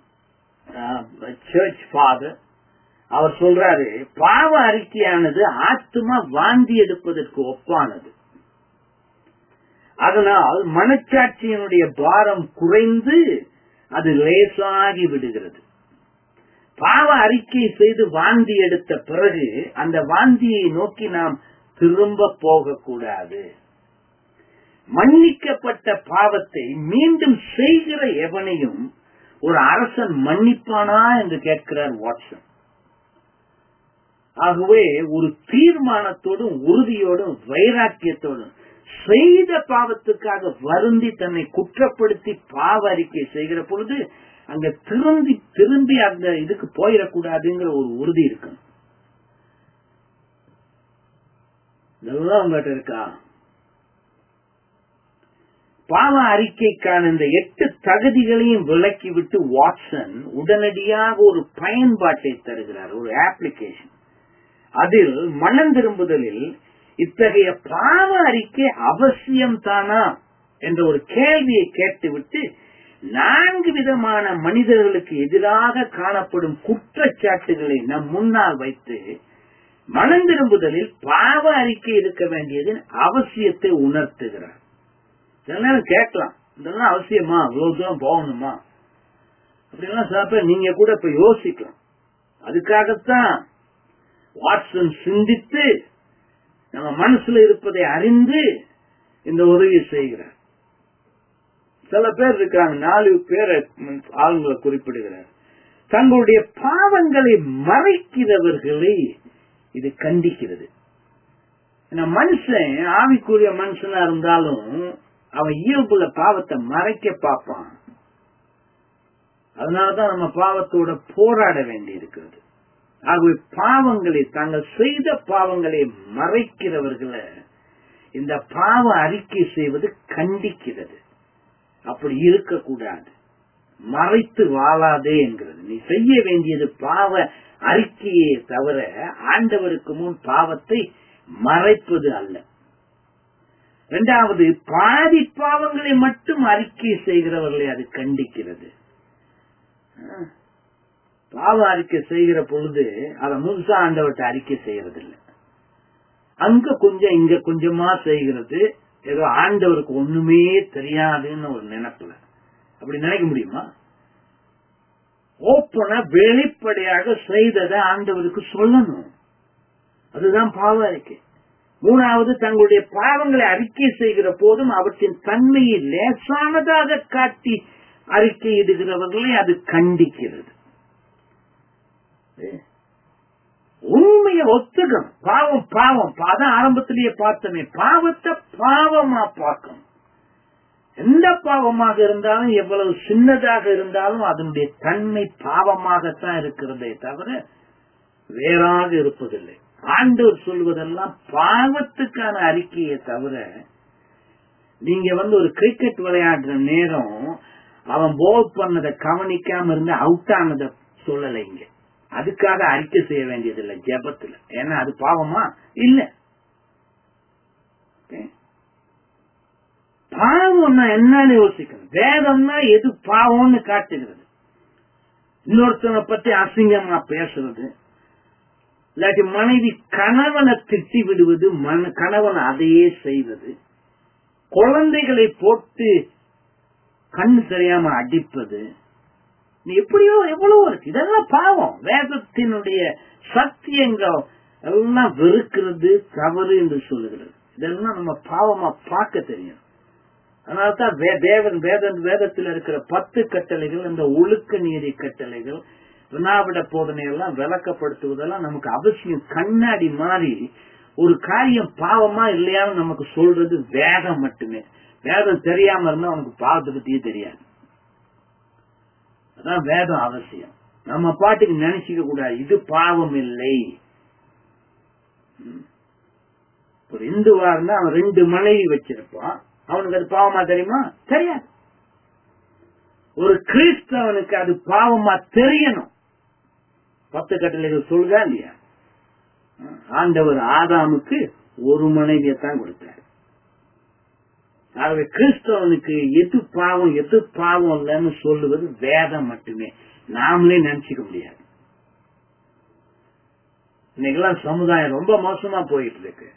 சர்ச் ஃபாதர் அவர் சொல்றாரு பாவ அறிக்கையானது ஆத்மா வாந்தி எடுப்பதற்கு ஒப்பானது அதனால் மனச்சாட்சியினுடைய பாரம் குறைந்து அது லேசாகி விடுகிறது பாவ அறிக்கை செய்து வாந்தி எடுத்த பிறகு அந்த வாந்தியை நோக்கி நாம் திரும்ப போகக்கூடாது மன்னிக்கப்பட்ட பாவத்தை மீண்டும் செய்கிற எவனையும் ஒரு அரசன் மன்னிப்பானா என்று கேட்கிறார் வாட்சன் ஆகவே ஒரு தீர்மானத்தோடும் உறுதியோடும் வைராக்கியத்தோடும் செய்த பாவத்துக்காக வருந்தி தன்னை குற்றப்படுத்தி பாவ அறிக்கை செய்கிற பொழுது அங்க திரும்பி திரும்பி அந்த இதுக்கு போயிடக்கூடாதுங்கிற ஒரு உறுதி இருக்கணும் இதெல்லாம் உங்ககிட்ட இருக்கா பாவ அறிக்கைக்கான இந்த எட்டு தகுதிகளையும் விலக்கி விட்டு வாட்சன் உடனடியாக ஒரு பயன்பாட்டை தருகிறார் ஒரு அப்ளிகேஷன் அதில் மனம் திரும்புதலில் இத்தகைய பாவ அறிக்கை அவசியம் தானா என்ற ஒரு கேள்வியை கேட்டுவிட்டு நான்கு விதமான மனிதர்களுக்கு எதிராக காணப்படும் குற்றச்சாட்டுகளை நம் முன்னால் வைத்து மனம் திரும்புதலில் பாவ அறிக்கை இருக்க வேண்டியதின் அவசியத்தை உணர்த்துகிறார் சில நேரம் கேட்கலாம் இதெல்லாம் அவசியமா இவ்வளவு தூரம் போகணுமா அப்படிலாம் சில பேர் நீங்க கூட இப்ப யோசிக்கலாம் அதுக்காகத்தான் வாட்சன் சிந்தித்து நம்ம மனசுல இருப்பதை அறிந்து இந்த உதவி செய்கிறார் சில பேர் இருக்காங்க நாலு பேரை ஆளுங்களை குறிப்பிடுகிறார் தங்களுடைய பாவங்களை மறைக்கிறவர்களை இது கண்டிக்கிறது மனுஷன் ஆவிக்குரிய மனுஷனா இருந்தாலும் அவன் இயல்புல பாவத்தை மறைக்க பார்ப்பான் அதனாலதான் நம்ம பாவத்தோட போராட வேண்டி இருக்கிறது ஆகவே பாவங்களை தாங்கள் செய்த பாவங்களை மறைக்கிறவர்களை இந்த பாவ அறிக்கை செய்வது கண்டிக்கிறது அப்படி இருக்கக்கூடாது மறைத்து வாழாதே என்கிறது நீ செய்ய வேண்டியது பாவ அறிக்கையே தவிர ஆண்டவருக்கு முன் பாவத்தை மறைப்பது அல்ல இரண்டாவது பாதி பாவங்களை மட்டும் அறிக்கை செய்கிறவர்களை அது கண்டிக்கிறது பாவ அறிக்கை செய்கிற பொழுது அதை முழுசா ஆண்டவர்கிட்ட அறிக்கை செய்யறது இல்லை அங்க கொஞ்சம் இங்க கொஞ்சமா செய்கிறது ஏதோ ஆண்டவருக்கு ஒண்ணுமே தெரியாதுன்னு ஒரு நினைப்புல அப்படி நினைக்க முடியுமா ஓப்பனா வெளிப்படையாக செய்ததை ஆண்டவருக்கு சொல்லணும் அதுதான் பாவ அறிக்கை மூணாவது தங்களுடைய பாவங்களை அறிக்கை செய்கிற போதும் அவற்றின் தன்மையை லேசானதாக காட்டி அறிக்கையிடுகிறவர்களை அது கண்டிக்கிறது உண்மைய ஒத்துக்கம் பாவம் பாவம் அதான் ஆரம்பத்திலேயே பார்த்தமே பாவத்தை பாவமா பார்க்கணும் எந்த பாவமாக இருந்தாலும் எவ்வளவு சின்னதாக இருந்தாலும் அதனுடைய தன்மை பாவமாகத்தான் இருக்கிறதே தவிர வேறாக இருப்பதில்லை ஆண்டவர் சொல்வதெல்லாம் பாவத்துக்கான அறிக்கையை தவிர நீங்க வந்து ஒரு கிரிக்கெட் விளையாடுற நேரம் அவன் போல் பண்ணதை கவனிக்காம இருந்து அவுட் ஆனதை சொல்லலை இங்க அதுக்காக அறிக்கை செய்ய வேண்டியதில்லை ஜபத்துல ஏன்னா அது பாவமா இல்ல பாவம்னா என்னன்னு யோசிக்கணும் வேதம்னா எது பாவம்னு காட்டுகிறது இன்னொருத்தனை பத்தி அசிங்கமா பேசுறது இல்லாட்டி மனைவி கணவனை திட்டி விடுவது மன கணவன் அதையே செய்வது குழந்தைகளை போட்டு கண்ணு தெரியாம அடிப்பது நீ எப்படியோ எவ்வளவோ இருக்கு இதெல்லாம் பாவம் வேதத்தினுடைய சத்தியங்கள் எல்லாம் வெறுக்கிறது தவறு என்று சொல்லுகிறது இதெல்லாம் நம்ம பாவமா பார்க்க தெரியும் அதனால்தான் தேவன் வேதன் வேதத்தில் இருக்கிற பத்து கட்டளைகள் இந்த ஒழுக்க நீதி கட்டளைகள் வினாவிட போதனை எல்லாம் விளக்கப்படுத்துவதெல்லாம் நமக்கு அவசியம் கண்ணாடி மாறி ஒரு காரியம் பாவமா இல்லையான்னு நமக்கு சொல்றது வேதம் மட்டுமே வேதம் தெரியாம இருந்தா உனக்கு பாவத்தை பத்தியே தெரியாது அதான் வேதம் அவசியம் நம்ம பாட்டுக்கு நினைச்சுக்க கூடாது இது பாவம் இல்லை ஒரு இந்துவா இருந்தா அவன் ரெண்டு மனைவி வச்சிருப்பான் அவனுக்கு அது பாவமா தெரியுமா தெரியாது ஒரு கிறிஸ்தவனுக்கு அது பாவமா தெரியணும் பத்து கட்டளைகள் சொல்லுதா இல்லையா ஆண்டவர் ஆதாமுக்கு ஒரு மனைவியத்தான் கொடுத்தார் ஆகவே கிறிஸ்தவனுக்கு எது பாவம் எது பாவம் இல்லைன்னு சொல்லுவது வேதம் மட்டுமே நாமளே நினைச்சுக்க முடியாது இன்னைக்கெல்லாம் சமுதாயம் ரொம்ப மோசமா போயிட்டு இருக்கு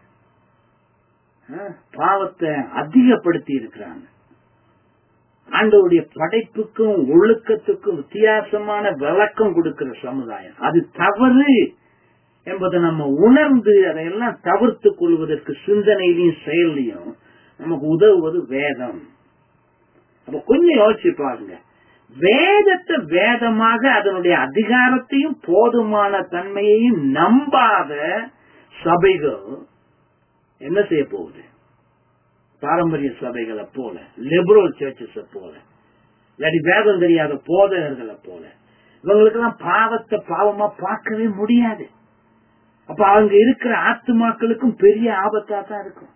பாவத்தை அதிகப்படுத்தி இருக்கிறாங்க ஆண்டவருடைய படைப்புக்கும் ஒழுக்கத்துக்கும் வித்தியாசமான விளக்கம் கொடுக்கிற சமுதாயம் அது தவறு என்பதை நம்ம உணர்ந்து அதையெல்லாம் தவிர்த்து கொள்வதற்கு சிந்தனையிலையும் செயல்லையும் நமக்கு உதவுவது வேதம் அப்ப கொஞ்சம் யோசிச்சு பாருங்க வேதத்தை வேதமாக அதனுடைய அதிகாரத்தையும் போதுமான தன்மையையும் நம்பாத சபைகள் என்ன செய்ய போகுது பாரம்பரிய சபைகளை போல லிபரல் சர்ச்சஸ் போல இல்லாட்டி வேதம் தெரியாத போதகர்களை போல இவங்களுக்கெல்லாம் பாவத்தை பாவமா பார்க்கவே முடியாது அப்ப அங்க இருக்கிற ஆத்துமாக்களுக்கும் பெரிய ஆபத்தா தான் இருக்கும்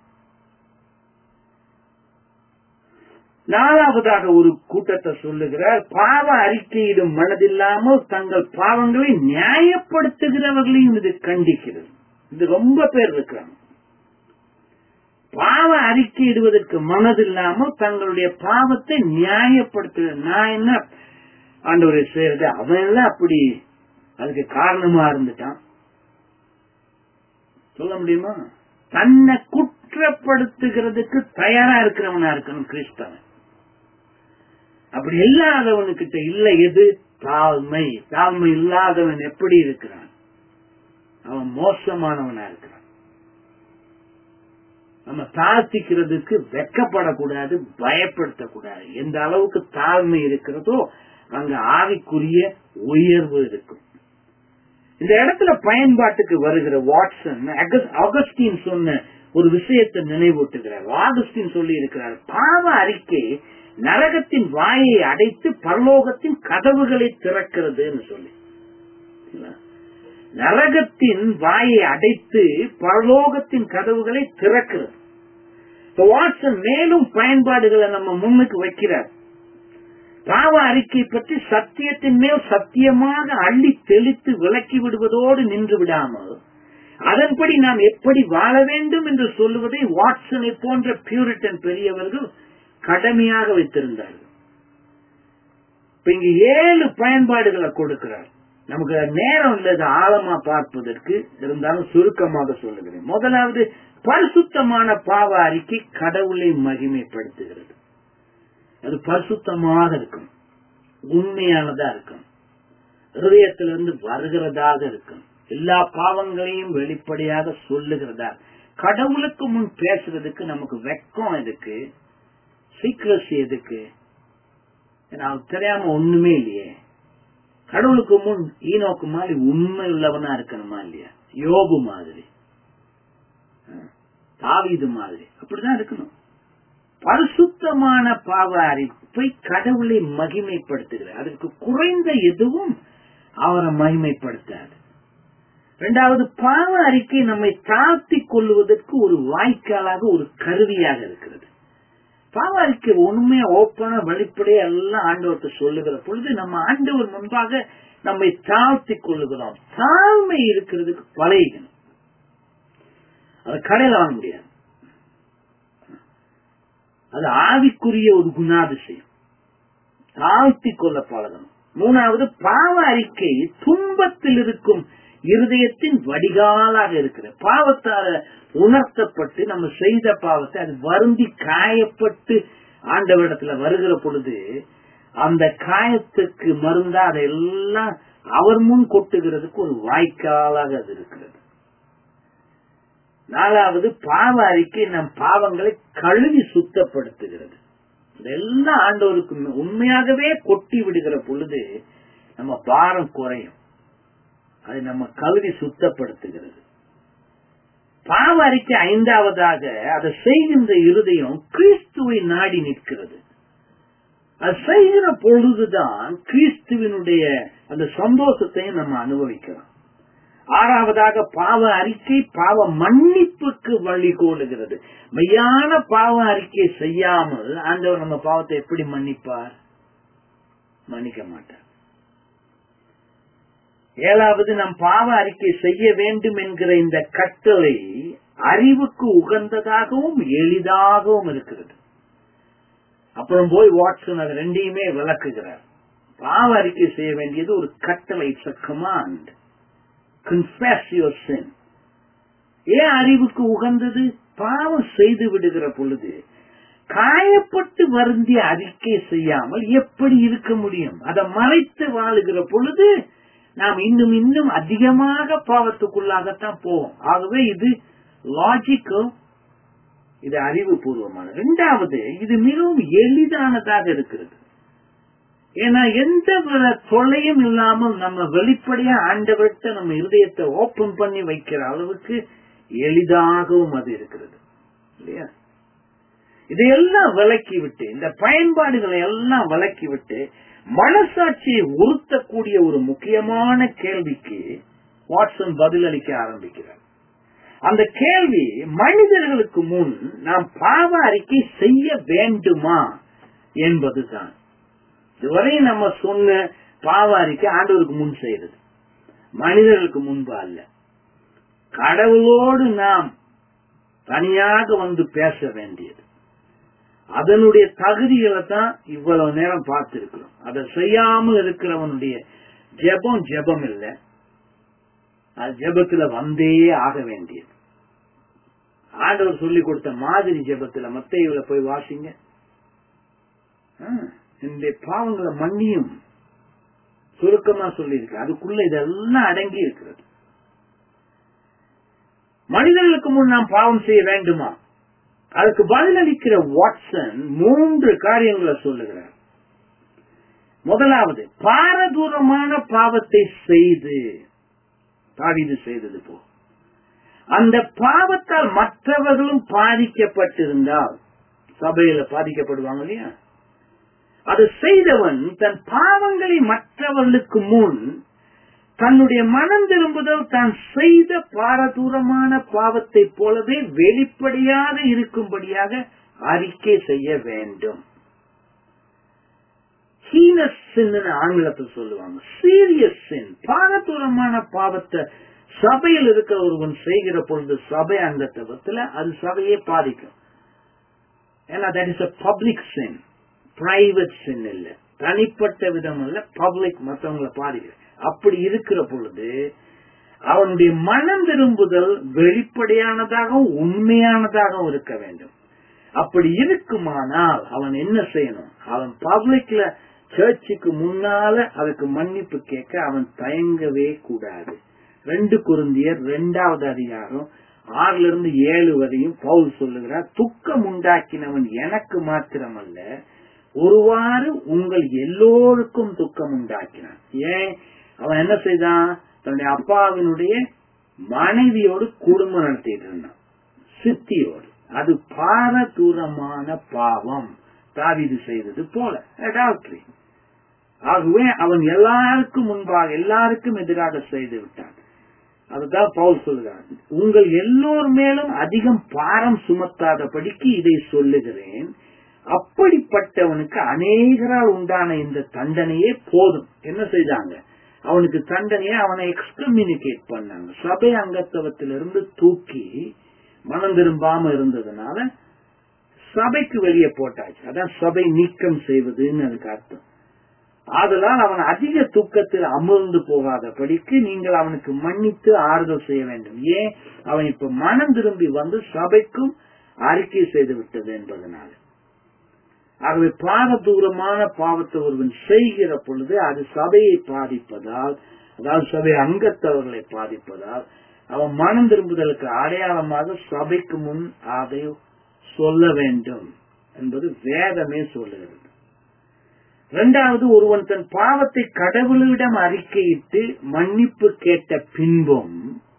நாலாவதாக ஒரு கூட்டத்தை சொல்லுகிறார் பாவ அறிக்கையிடும் மனதில்லாமல் தங்கள் பாவங்களை நியாயப்படுத்துகிறவர்களையும் இது கண்டிக்கிறது இது ரொம்ப பேர் இருக்கிறாங்க பாவ அறிக்கையிடுவதற்கு மனதில்லாமல் தங்களுடைய பாவத்தை நியாயப்படுத்து நான் என்ன ஆண்டவரை செய்யறது அவன் எல்லாம் அப்படி அதுக்கு காரணமா இருந்துட்டான் சொல்ல முடியுமா தன்னை குற்றப்படுத்துகிறதுக்கு தயாரா இருக்கிறவனா இருக்கணும் கிறிஸ்தவன் அப்படி இல்லாதவனுக்கிட்ட இல்ல எது தாழ்மை தாழ்மை இல்லாதவன் எப்படி இருக்கிறான் அவன் மோசமானவனா இருக்கிறான் நம்ம தாழ்த்திக்கிறதுக்கு வெக்கப்படக்கூடாது பயப்படுத்தக்கூடாது எந்த அளவுக்கு தாழ்மை இருக்கிறதோ அங்க ஆவிக்குரிய உயர்வு இருக்கும் இந்த இடத்துல பயன்பாட்டுக்கு வருகிற வாட்சன் ஆகஸ்டின் சொன்ன ஒரு விஷயத்தை நினைவூட்டுகிறார் ஆகஸ்டின் சொல்லி இருக்கிறார் பாவ அறிக்கை நரகத்தின் வாயை அடைத்து பரலோகத்தின் கதவுகளை திறக்கிறதுன்னு சொல்லி நரகத்தின் வாயை அடைத்து பரலோகத்தின் கதவுகளை திறக்கிறது வாட்சன் மேலும் பயன்பாடுகளை நம்ம முன்னுக்கு வைக்கிறார் பாவ அறிக்கை பற்றி சத்தியத்தின் மேல் சத்தியமாக அள்ளி தெளித்து விளக்கி விடுவதோடு நின்று விடாமல் அதன்படி நாம் எப்படி வாழ வேண்டும் என்று சொல்லுவதை வாட்சனை போன்ற பியூரிட்டன் பெரியவர்கள் கடமையாக வைத்திருந்தார்கள் இப்ப இங்க ஏழு பயன்பாடுகளை கொடுக்கிறார் நமக்கு நேரம் இல்லது ஆழமா பார்ப்பதற்கு இருந்தாலும் சுருக்கமாக சொல்லுகிறேன் முதலாவது பரிசுத்தமான பாவ அறிக்கை கடவுளை மகிமைப்படுத்துகிறது அது பரிசுத்தமாக இருக்கும் உண்மையானதா இருக்கும் ஹிருதயத்திலிருந்து வருகிறதாக இருக்கும் எல்லா பாவங்களையும் வெளிப்படையாக சொல்லுகிறதா கடவுளுக்கு முன் பேசுறதுக்கு நமக்கு வெக்கம் எதுக்கு சீக்கிரசி எதுக்கு எனக்கு தெரியாம ஒண்ணுமே இல்லையே கடவுளுக்கு முன் ஈனோக்கு மாதிரி உண்மை உள்ளவனா இருக்கணுமா இல்லையா யோபு மாதிரி தாவீது மாதிரி அப்படிதான் இருக்கணும் பரிசுத்தமான பாவ அறிப்பை கடவுளை மகிமைப்படுத்துகிறார் அதற்கு குறைந்த எதுவும் அவரை மகிமைப்படுத்தாது இரண்டாவது பாவ அறிக்கை நம்மை தாழ்த்தி கொள்வதற்கு ஒரு வாய்க்காலாக ஒரு கருவியாக இருக்கிறது பாவ அறிக்கை உண்மையா ஓப்பனா வெளிப்படையா எல்லாம் ஆண்டவர்கிட்ட சொல்லுகிற பொழுது நம்ம ஆண்டவர் முன்பாக நம்மை தாழ்த்தி கொள்ளுகிறோம் தாழ்மை இருக்கிறதுக்கு பழகணும் அது கடையில் வாங்க முடியாது அது ஆவிக்குரிய ஒரு குணாதிசயம் தாழ்த்தி கொள்ள பழகணும் மூணாவது பாவ அறிக்கை துன்பத்தில் இருக்கும் இருதயத்தின் வடிகாலாக இருக்கிற பாவத்தால உணர்த்தப்பட்டு நம்ம செய்த பாவத்தை அது வருந்தி காயப்பட்டு ஆண்டவரிடத்துல வருகிற பொழுது அந்த காயத்துக்கு மருந்தா அதெல்லாம் அவர் முன் கொட்டுகிறதுக்கு ஒரு வாய்க்காலாக அது இருக்கிறது நாலாவது பாவ அறிக்கை நம் பாவங்களை கழுவி சுத்தப்படுத்துகிறது இதெல்லாம் ஆண்டவருக்கு உண்மையாகவே கொட்டி விடுகிற பொழுது நம்ம பாரம் குறையும் அது நம்ம கழுவி சுத்தப்படுத்துகிறது பாவ அறிக்கை ஐந்தாவதாக அதை செய்கின்ற இருதயம் கிறிஸ்துவை நாடி நிற்கிறது அது செய்கிற பொழுதுதான் கிறிஸ்துவனுடைய அந்த சந்தோஷத்தையும் நம்ம அனுபவிக்கிறோம் ஆறாவதாக பாவ அறிக்கை பாவ மன்னிப்புக்கு வழி கோலுகிறது மெய்யான பாவ அறிக்கை செய்யாமல் ஆண்டவர் நம்ம பாவத்தை எப்படி மன்னிப்பார் மன்னிக்க மாட்டார் ஏழாவது நம் பாவ அறிக்கை செய்ய வேண்டும் என்கிற இந்த கட்டளை அறிவுக்கு உகந்ததாகவும் எளிதாகவும் இருக்கிறது அப்புறம் போய் வாட்சன் அது ரெண்டையுமே விளக்குகிறார் பாவ அறிக்கை செய்ய வேண்டியது ஒரு கட்டளை it's a command confess your sin ஏன் அறிவுக்கு உகந்தது பாவம் செய்து விடுகிற பொழுது காயப்பட்டு வருந்திய அறிக்கை செய்யாமல் எப்படி இருக்க முடியும் அதை மறைத்து வாழுகிற பொழுது நாம் இன்னும் இன்னும் அதிகமாக பாவத்துக்குள்ளாகத்தான் போவோம் ஆகவே இது லாஜிக்கல் இது அறிவுபூர்வமான இரண்டாவது இது மிகவும் எளிதானதாக இருக்கிறது ஏன்னா எந்த வித தொல்லையும் இல்லாமல் நம்ம வெளிப்படையா ஆண்டவர்கிட்ட நம்ம இருதயத்தை ஓபன் பண்ணி வைக்கிற அளவுக்கு எளிதாகவும் அது இருக்கிறது இல்லையா இதையெல்லாம் விலக்கி விட்டு இந்த பயன்பாடுகளை எல்லாம் விலக்கி விட்டு மனசாட்சியை உறுத்தக்கூடிய ஒரு முக்கியமான கேள்விக்கு வாட்சன் பதிலளிக்க ஆரம்பிக்கிறார் அந்த கேள்வி மனிதர்களுக்கு முன் நாம் பாவ அறிக்கை செய்ய வேண்டுமா என்பதுதான் இதுவரை நம்ம சொன்ன பாவ அறிக்கை ஆண்டவருக்கு முன் செய்யறது மனிதர்களுக்கு முன்பு அல்ல கடவுளோடு நாம் தனியாக வந்து பேச வேண்டியது அதனுடைய தகுதிகளை தான் இவ்வளவு நேரம் பார்த்திருக்கிறோம் அதை செய்யாமல் இருக்கிறவனுடைய ஜெபம் ஜெபம் இல்லை அது ஜெபத்துல வந்தே ஆக வேண்டியது ஆண்டவர் சொல்லி கொடுத்த மாதிரி ஜெபத்துல மத்தையில போய் வாசிங்க இந்த பாவங்களை மன்னியும் சுருக்கமா சொல்லியிருக்கு அதுக்குள்ள இதெல்லாம் அடங்கி இருக்கிறது மனிதர்களுக்கு முன் நாம் பாவம் செய்ய வேண்டுமா அதுக்கு பதிலளிக்கிற வாட்சன் மூன்று காரியங்களை சொல்லுகிறார் முதலாவது பாரதூரமான பாவத்தை செய்து தாவிது செய்தது போ அந்த பாவத்தால் மற்றவர்களும் பாதிக்கப்பட்டிருந்தால் சபையில பாதிக்கப்படுவாங்க இல்லையா அது செய்தவன் தன் பாவங்களை மற்றவர்களுக்கு முன் தன்னுடைய மனம் திரும்புதல் தான் செய்த பாரதூரமான பாவத்தை போலவே வெளிப்படையாக இருக்கும்படியாக அறிக்கை செய்ய வேண்டும் ஹீனஸ் ஆங்கிலத்தில் சொல்லுவாங்க சீரியஸ் சின் பாரதூரமான பாவத்தை சபையில் இருக்க ஒருவன் செய்கிற பொழுது சபை அங்கத்துவத்துல அது சபையை பாதிக்கும் ஏன்னா that is a public sin private sin இல்ல தனிப்பட்ட விதம் இல்ல பப்ளிக் மற்றவங்களை பாதிக்கும் அப்படி இருக்கிற பொழுது அவனுடைய மனம் திரும்புதல் வெளிப்படையானதாகவும் உண்மையானதாகவும் இருக்க வேண்டும் அப்படி இருக்குமானால் அவன் என்ன செய்யணும் அவன் பப்ளிக்ல சர்ச்சுக்கு முன்னால அதுக்கு மன்னிப்பு கேட்க அவன் தயங்கவே கூடாது ரெண்டு குருந்தியர் ரெண்டாவது அதிகாரம் ஆறுல இருந்து ஏழு வரையும் பவுல் சொல்லுகிறார் துக்கம் உண்டாக்கினவன் எனக்கு மாத்திரமல்ல ஒருவாறு உங்கள் எல்லோருக்கும் துக்கம் உண்டாக்கினான் ஏன் அவன் என்ன செய்தான் தன்னுடைய அப்பாவினுடைய மனைவியோடு குடும்பம் நடத்திட்டு இருந்தான் சித்தியோடு அது பாரதூரமான பாவம் தாவிது செய்தது போல அடால்ட்ரி ஆகவே அவன் எல்லாருக்கும் முன்பாக எல்லாருக்கும் எதிராக செய்து விட்டான் அதுதான் பவுல் சொல்கிறார் உங்கள் எல்லோர் மேலும் அதிகம் பாரம் சுமத்தாதபடிக்கு இதை சொல்லுகிறேன் அப்படிப்பட்டவனுக்கு அநேகரால் உண்டான இந்த தண்டனையே போதும் என்ன செய்தாங்க அவனுக்கு தண்டனையை அவனை எக்ஸ்கம்யூனிகேட் பண்ணாங்க சபை அங்கத்துவத்திலிருந்து தூக்கி மனம் திரும்பாம இருந்ததுனால சபைக்கு வெளியே போட்டாச்சு அதான் சபை நீக்கம் செய்வதுன்னு அதுக்கு அர்த்தம் ஆதலால் அவன் அதிக தூக்கத்தில் அமிர்ந்து போகாதபடிக்கு நீங்கள் அவனுக்கு மன்னித்து ஆறுதல் செய்ய வேண்டும் ஏன் அவன் இப்ப மனம் திரும்பி வந்து சபைக்கும் அறிக்கை செய்து விட்டது என்பதனால ஆகவே பாரதூரமான பாவத்தை ஒருவன் செய்கிற பொழுது அது சபையை பாதிப்பதால் அதாவது சபை அங்கத்தவர்களை பாதிப்பதால் அவன் மனம் திரும்புதலுக்கு அடையாளமாக சபைக்கு முன் அதை சொல்ல வேண்டும் என்பது வேதமே சொல்லுகிறது இரண்டாவது ஒருவன் தன் பாவத்தை கடவுளிடம் அறிக்கையிட்டு மன்னிப்பு கேட்ட பின்பும்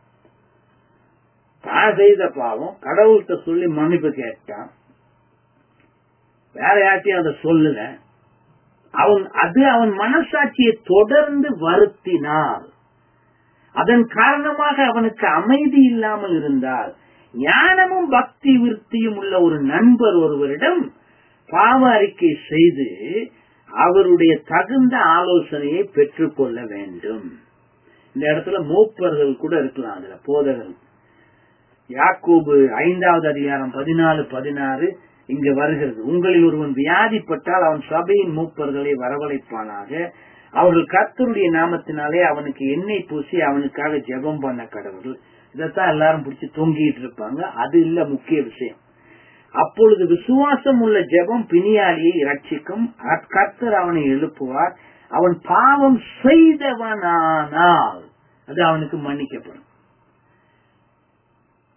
தான் செய்த பாவம் கடவுள்கிட்ட சொல்லி மன்னிப்பு கேட்டான் வேற யார்ட்டையும் அதை சொல்லல அவன் அது அவன் மனசாட்சியை தொடர்ந்து வருத்தினால் அதன் காரணமாக அவனுக்கு அமைதி இல்லாமல் இருந்தால் ஞானமும் பக்தி விருத்தியும் உள்ள ஒரு நண்பர் ஒருவரிடம் பாவ அறிக்கை செய்து அவருடைய தகுந்த ஆலோசனையை பெற்றுக்கொள்ள வேண்டும் இந்த இடத்துல மூப்பர்கள் கூட இருக்கலாம் அதுல போதகர் யாக்கோபு ஐந்தாவது அதிகாரம் பதினாலு பதினாறு இங்க வருகிறது உங்களில் ஒருவன் வியாதிப்பட்டால் அவன் சபையின் மூப்பர்களை வரவழைப்பானாக அவர்கள் கர்த்தருடைய நாமத்தினாலே அவனுக்கு எண்ணெய் பூசி அவனுக்காக ஜெபம் பண்ண கடவுள் இதைத்தான் எல்லாரும் பிடிச்சி தொங்கிட்டு இருப்பாங்க அது இல்ல முக்கிய விஷயம் அப்பொழுது விசுவாசம் உள்ள ஜெபம் பிணியாளியை ரட்சிக்கும் கர்த்தர் அவனை எழுப்புவார் அவன் பாவம் செய்தவனானால் அது அவனுக்கு மன்னிக்கப்படும்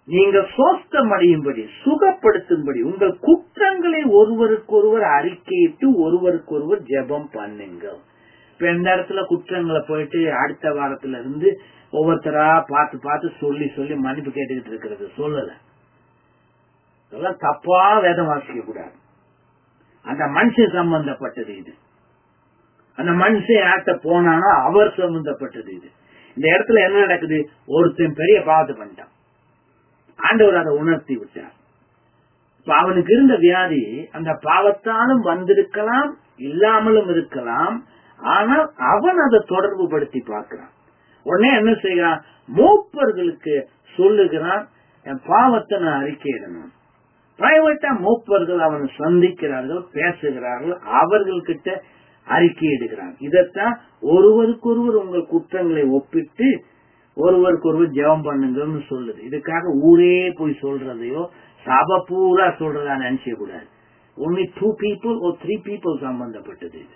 நீங்கள் சோஸ்தம் அடையும்படி சுகப்படுத்தும்படி உங்கள் குற்றங்களை ஒருவருக்கொருவர் அறிக்கையிட்டு ஒருவருக்கொருவர் ஜெபம் பண்ணுங்கள் இப்ப இந்த இடத்துல குற்றங்களை போயிட்டு அடுத்த வாரத்துல இருந்து ஒவ்வொருத்தரா பார்த்து பார்த்து சொல்லி சொல்லி மன்னிப்பு கேட்டுக்கிட்டு இருக்கிறது சொல்லல இதெல்லாம் தப்பா வேதம் வாசிக்க கூடாது அந்த மனுஷன் சம்பந்தப்பட்டது இது அந்த மனுஷன் யார்கிட்ட போனானோ அவர் சம்பந்தப்பட்டது இது இந்த இடத்துல என்ன நடக்குது ஒருத்தன் பெரிய பாவத்தை பண்ணிட்டான் ஆண்டவர் அதை உணர்த்தி விட்டார் இப்ப அவனுக்கு இருந்த வியாதி அந்த பாவத்தாலும் வந்திருக்கலாம் இல்லாமலும் இருக்கலாம் ஆனால் அவன் அதை தொடர்பு படுத்தி பார்க்கிறான் உடனே என்ன செய்கிறான் மூப்பர்களுக்கு சொல்லுகிறான் என் பாவத்தை நான் அறிக்கையிடணும் பிரைவேட்டா மூப்பர்கள் அவனை சந்திக்கிறார்கள் பேசுகிறார்கள் அவர்கள்கிட்ட அறிக்கையிடுகிறான் இதைத்தான் ஒருவருக்கொருவர் உங்கள் குற்றங்களை ஒப்பிட்டு ஒருவருக்கொருவர் ஜெபம் பண்ணுங்கன்னு சொல்லுது இதுக்காக ஊரே போய் சொல்றதையோ சபை பூரா சொல்றதா நினைச்ச கூடாது ஒன்லி டூ பீப்புள் ஒரு த்ரீ பீப்புள் சம்பந்தப்பட்டது இது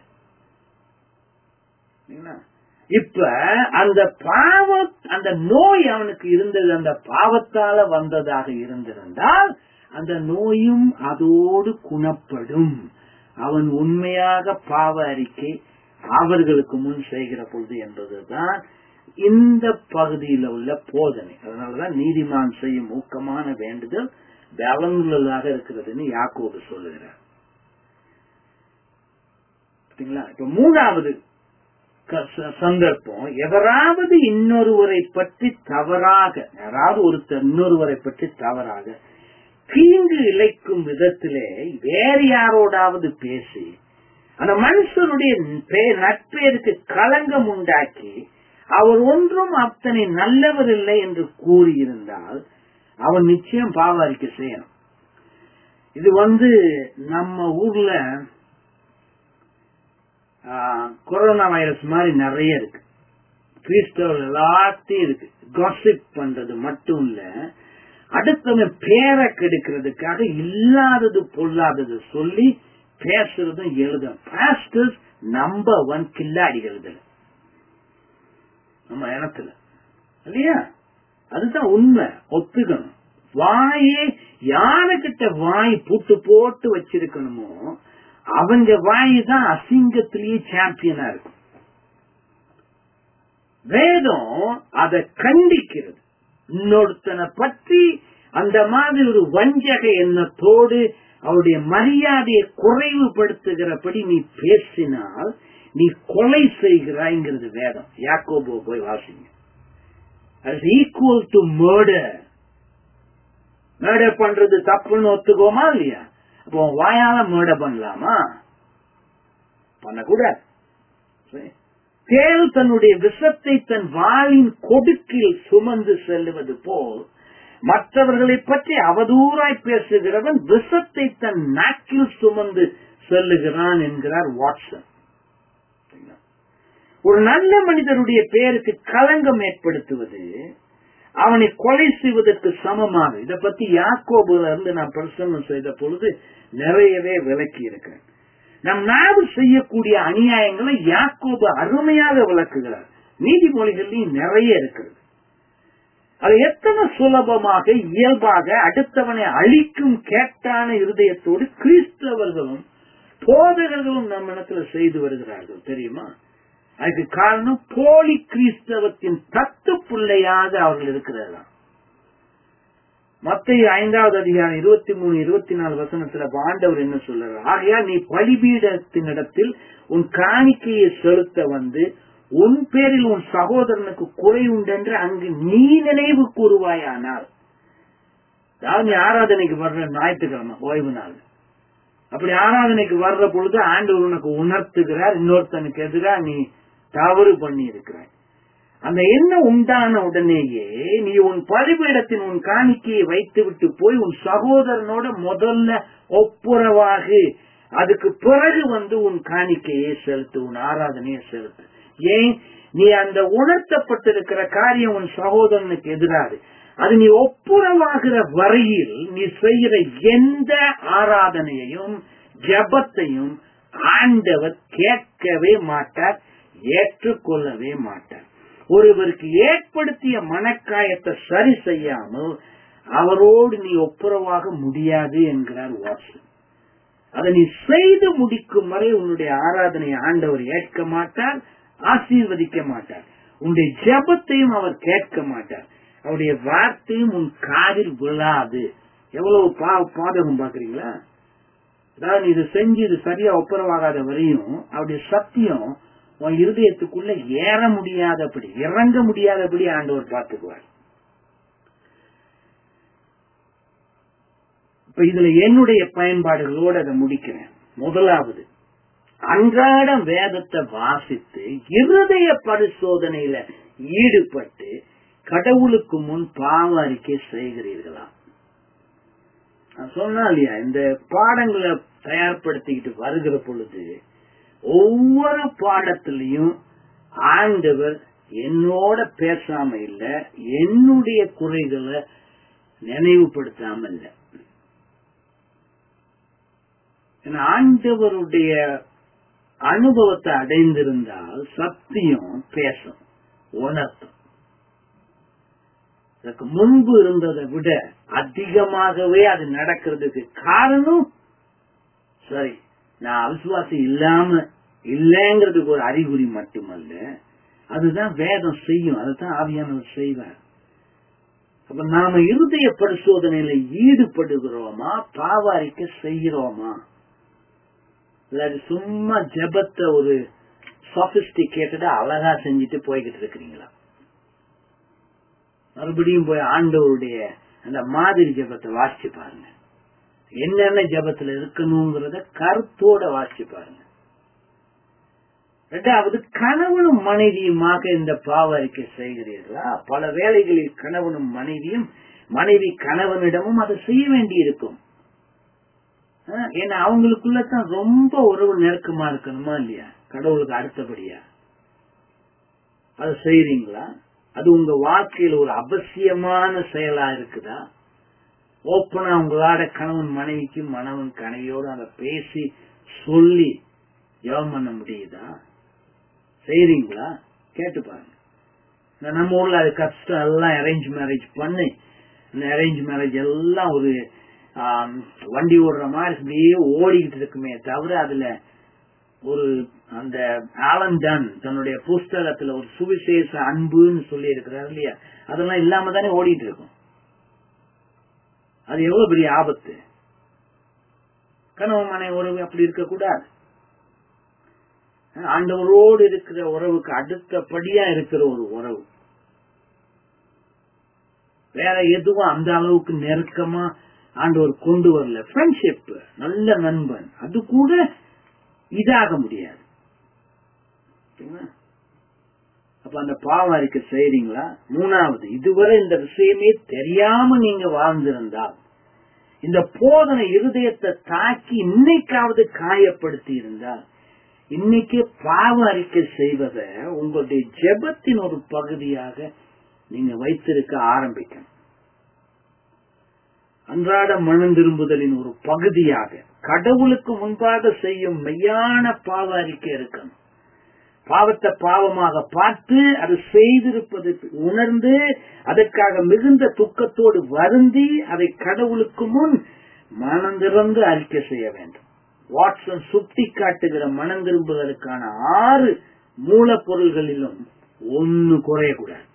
இப்ப அந்த பாவம் அந்த நோய் அவனுக்கு இருந்தது அந்த பாவத்தால வந்ததாக இருந்திருந்தால் அந்த நோயும் அதோடு குணப்படும் அவன் உண்மையாக பாவ அறிக்கை அவர்களுக்கு முன் செய்கிற பொழுது என்பதுதான் இந்த பகுதியில் உள்ள போதனை அதனாலதான் நீதிமான் செய்யும் ஊக்கமான வேண்டுதல் பலனுள்ளதாக இருக்கிறதுன்னு யாக்கோபு சொல்லுகிறார் இப்ப மூணாவது சந்தர்ப்பம் எவராவது இன்னொருவரை பற்றி தவறாக யாராவது ஒருத்தர் இன்னொருவரை பற்றி தவறாக தீங்கு இழைக்கும் விதத்திலே வேறு யாரோடாவது பேசி அந்த மனுஷனுடைய நட்பேருக்கு களங்கம் உண்டாக்கி அவர் ஒன்றும் அத்தனை நல்லவர் இல்லை என்று கூறியிருந்தால் அவன் நிச்சயம் பாவ அறிக்கை செய்யணும் இது வந்து நம்ம ஊர்ல கொரோனா வைரஸ் மாதிரி நிறைய இருக்கு கிறிஸ்தவர்கள் எல்லாத்தையும் இருக்கு காசிப் பண்றது மட்டும் இல்ல அடுத்தவன் பேரை கெடுக்கிறதுக்காக இல்லாதது பொல்லாதது சொல்லி பேசுறதும் எழுதும் பாஸ்டர்ஸ் நம்பர் ஒன் கில்லாடிகள் இதுல நம்ம இனத்துல இல்லையா அதுதான் உண்மை ஒத்துக்கணும் வாயே யாருக்கிட்ட வாய் பூட்டு போட்டு வச்சிருக்கணுமோ அவங்க வாய் தான் அசிங்கத்திலேயே சாம்பியனா இருக்கும் வேதம் அதை கண்டிக்கிறது இன்னொருத்தனை பற்றி அந்த மாதிரி ஒரு வஞ்சக எண்ணத்தோடு அவருடைய மரியாதையை குறைவுபடுத்துகிறபடி நீ பேசினால் நீ கொலை செய்கிறாய்ங்கிறது வேதம் யாக்கோபோ போய் வாசிங்க ஈக்குவல் டு மர்டர் மர்டர் பண்றது தப்புன்னு ஒத்துக்கோமா இல்லையா அப்போ வாயால மர்டர் பண்ணலாமா பண்ணக்கூடாது தேல் தன்னுடைய விஷத்தை தன் வாளின் கொடுக்கில் சுமந்து செல்லுவது போல் மற்றவர்களை பற்றி அவதூறாய் பேசுகிறவன் விஷத்தை தன் நாக்கில் சுமந்து செல்லுகிறான் என்கிறார் வாட்சன் ஒரு நல்ல மனிதருடைய பெயருக்கு களங்கம் ஏற்படுத்துவது அவனை கொலை செய்வதற்கு சமமாக இதை பத்தி யாக்கோபுல இருந்து நான் பிரசன்னம் செய்த பொழுது நிறையவே விளக்கி இருக்கிறேன் நம் நாடு செய்யக்கூடிய அநியாயங்களை யாக்கோபு அருமையாக விளக்குகிறார் நீதிமொழிகள்லையும் நிறைய இருக்கிறது அது எத்தனை சுலபமாக இயல்பாக அடுத்தவனை அழிக்கும் கேட்டான இருதயத்தோடு கிறிஸ்தவர்களும் போதகர்களும் நம்ம இடத்துல செய்து வருகிறார்கள் தெரியுமா அதுக்கு காரணம் போலி கிறிஸ்தவத்தின் தத்து பிள்ளையாக அவர்கள் இருக்கிறார்கள் மத்திய ஐந்தாவது அதிகாரம் இருபத்தி மூணு இருபத்தி நாலு வசனத்துல ஆண்டவர் என்ன சொல்றார் ஆகையா நீ பலிபீடத்தினிடத்தில் உன் காணிக்கையை செலுத்த வந்து உன் பேரில் உன் சகோதரனுக்கு குறை உண்டென்று அங்கு நீ நினைவு கூறுவாயானால் அதாவது நீ ஆராதனைக்கு வர்ற ஞாயிற்றுக்கிழமை ஓய்வு நாள் அப்படி ஆராதனைக்கு வர்ற பொழுது ஆண்டவர் உனக்கு உணர்த்துகிறார் இன்னொருத்தனுக்கு எதிராக நீ தவறு பண்ணி இருக்கிறாய் அந்த எண்ணம் உண்டான உடனேயே நீ உன் பலிபீடத்தின் உன் காணிக்கையை வைத்து விட்டு போய் உன் சகோதரனோட முதல்ல ஒப்புரவாகு அதுக்கு பிறகு வந்து உன் காணிக்கையை செலுத்து உன் ஆராதனையை செலுத்து ஏன் நீ அந்த உணர்த்தப்பட்டிருக்கிற காரியம் உன் சகோதரனுக்கு எதிராது அது நீ ஒப்புரவாகிற வரையில் நீ செய்கிற எந்த ஆராதனையையும் ஜபத்தையும் ஆண்டவர் கேட்கவே மாட்டார் ஏற்றுக்கொள்ளவே மாட்டார் ஒருவருக்கு ஏற்படுத்திய மனக்காயத்தை சரி செய்யாமல் அவரோடு நீ ஒப்புரவாக முடியாது என்கிறார் வாட்சன் அதை நீ செய்து முடிக்கும் வரை உன்னுடைய ஆராதனை ஆண்டவர் ஏற்க மாட்டார் ஆசீர்வதிக்க மாட்டார் உன்னுடைய ஜெபத்தையும் அவர் கேட்க மாட்டார் அவருடைய வார்த்தையும் உன் காதில் விழாது எவ்வளவு பா பாதகம் பாக்குறீங்களா அதாவது இது செஞ்சு இது சரியா ஒப்புரவாகாத வரையும் அவருடைய சத்தியம் உன் இருதயத்துக்குள்ள ஏற முடியாதபடி இறங்க முடியாதபடி ஆண்டவர் பார்த்துக்குவார் இப்ப இதுல என்னுடைய பயன்பாடுகளோடு அதை முடிக்கிறேன் முதலாவது அன்றாடம் வேதத்தை வாசித்து இருதய பரிசோதனையில ஈடுபட்டு கடவுளுக்கு முன் பாவ அறிக்கை செய்கிறீர்களா நான் சொன்னா இல்லையா இந்த பாடங்களை தயார்படுத்திக்கிட்டு வருகிற பொழுது ஒவ்வொரு பாடத்திலையும் ஆண்டவர் என்னோட பேசாம இல்ல என்னுடைய குறைகளை நினைவுபடுத்தாம இல்ல ஆண்டவருடைய அனுபவத்தை அடைந்திருந்தால் சத்தியம் பேசும் உணர்த்தும் அதுக்கு முன்பு இருந்ததை விட அதிகமாகவே அது நடக்கிறதுக்கு காரணம் சரி நான் அவிசுவாசி இல்லாம இல்லைங்கிறதுக்கு ஒரு அறிகுறி மட்டுமல்ல அதுதான் வேதம் செய்யும் அதுதான் ஆவியானவர் செய்வார் அப்ப நாம இருதய பரிசோதனையில ஈடுபடுகிறோமா பாவாரிக்க செய்கிறோமா இல்லாட்டி சும்மா ஜபத்தை ஒரு சொபிஸ்டிகேட்டடா அழகா செஞ்சுட்டு போய்கிட்டு இருக்கிறீங்களா மறுபடியும் போய் ஆண்டவருடைய அந்த மாதிரி ஜபத்தை வாசிச்சு பாருங்க என்னென்ன ஜபத்துல இருக்கணுங்கிறத கருத்தோட வாசிச்சு பாருங்க ரெண்டாவது கணவனும் மனைவியுமாக இந்த பாவரிக்கை செய்கிறீர்களா பல வேளைகளில் கணவனும் மனைவியும் மனைவி கணவனிடமும் அதை செய்ய வேண்டி இருக்கும் ஏன்னா அவங்களுக்குள்ளதான் ரொம்ப உறவு நெருக்கமா இருக்கணுமா இல்லையா கடவுளுக்கு அடுத்தபடியா அதை செய்யறீங்களா அது உங்க வாழ்க்கையில ஒரு அவசியமான செயலா இருக்குதா ஓப்பனா உங்களோட கணவன் மனைவிக்கும் மனவன் கனையோடு அதை பேசி சொல்லி ஜெபம் பண்ண முடியுதா செய்யறீங்களா கேட்டு பாருங்க நம்ம ஊர்ல அது கஷ்டம் எல்லாம் அரேஞ்ச் மேரேஜ் பண்ணி இந்த அரேஞ்ச் மேரேஜ் எல்லாம் ஒரு வண்டி ஓடுற மாதிரி அப்படியே ஓடிக்கிட்டு இருக்குமே தவிர அதுல ஒரு அந்த ஆலன் டன் தன்னுடைய புஸ்தகத்துல ஒரு சுவிசேஷ அன்புன்னு சொல்லி இருக்கிறார் இல்லையா அதெல்லாம் இல்லாம தானே ஓடிட்டு இருக்கும் அது எவ்வளவு பெரிய ஆபத்து கணவன் மனை உறவு அப்படி இருக்கக்கூடாது ஆண்டவரோடு இருக்கிற உறவுக்கு அடுத்தபடியா இருக்கிற ஒரு உறவு வேற எதுவும் அந்த அளவுக்கு நெருக்கமா ஆண்டவர் கொண்டு வரல ஃப்ரெண்ட்ஷிப் நல்ல நண்பன் அது கூட இதாக முடியாது அப்ப அந்த பாவம் அறிக்கை செய்யறீங்களா மூணாவது இதுவரை இந்த விஷயமே தெரியாம நீங்க வாழ்ந்திருந்தால் இந்த போதனை இருதயத்தை தாக்கி இன்னைக்காவது காயப்படுத்தி இருந்தால் இன்னைக்கு பாவ அறிக்கை செய்வதை உங்களுடைய ஜெபத்தின் ஒரு பகுதியாக நீங்க வைத்திருக்க ஆரம்பிக்கணும் அன்றாட மனம் திரும்புதலின் ஒரு பகுதியாக கடவுளுக்கு முன்பாக செய்யும் மெய்யான பாவ அறிக்கை இருக்கணும் பாவத்தை பாவமாக பார்த்து அது செய்திருப்பதை உணர்ந்து அதற்காக மிகுந்த துக்கத்தோடு வருந்தி அதை கடவுளுக்கு முன் மனம் திறந்து அறிக்கை செய்ய வேண்டும் வாட்சன் சுட்டி காட்டுகிற மனம் திரும்புவதற்கான ஆறு மூலப்பொருள்களிலும் ஒன்னு குறையக்கூடாது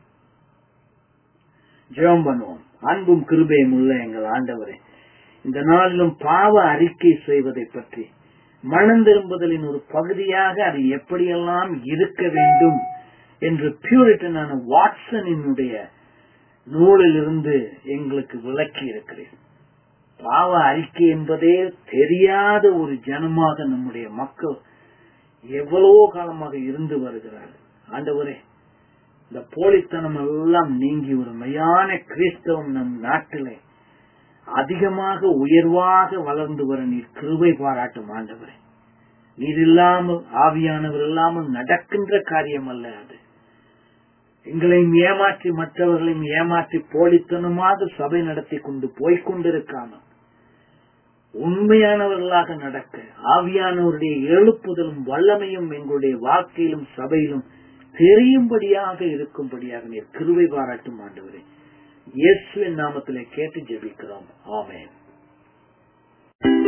ஜெபம் பண்ணுவோம் அன்பும் கிருபையும் உள்ள எங்கள் ஆண்டவரே இந்த நாளிலும் பாவ அறிக்கை செய்வதை பற்றி மனம் திரும்புதலின் ஒரு பகுதியாக அது எப்படியெல்லாம் இருக்க வேண்டும் என்று பியூரிட்டனான வாட்சனினுடைய நூலிலிருந்து எங்களுக்கு விளக்கி இருக்கிறேன் பாவ அறிக்கை என்பதே தெரியாத ஒரு ஜனமாக நம்முடைய மக்கள் எவ்வளவோ காலமாக இருந்து வருகிறார்கள் ஆண்டவரே இந்த போலித்தனம் எல்லாம் நீங்கி ஒரு மையான கிறிஸ்தவம் நம் நாட்டிலே அதிகமாக உயர்வாக வளர்ந்து வர நீர் கிருபை பாராட்டும் ஆண்டவரே நீர் இல்லாமல் ஆவியானவர் இல்லாமல் நடக்கின்ற காரியம் அல்ல அது எங்களையும் ஏமாற்றி மற்றவர்களையும் ஏமாற்றி போலித்தனமாக சபை நடத்தி கொண்டு போய்கொண்டிருக்காமல் உண்மையானவர்களாக நடக்க ஆவியானவருடைய எழுப்புதலும் வல்லமையும் எங்களுடைய வாழ்க்கையிலும் சபையிலும் தெரியும்படியாக இருக்கும்படியாக நீர் கிருவை பாராட்டும் ஆண்டவரே இயேசுவின் நாமத்திலே கேட்டு ஜெபிக்கிறோம் ஆமென்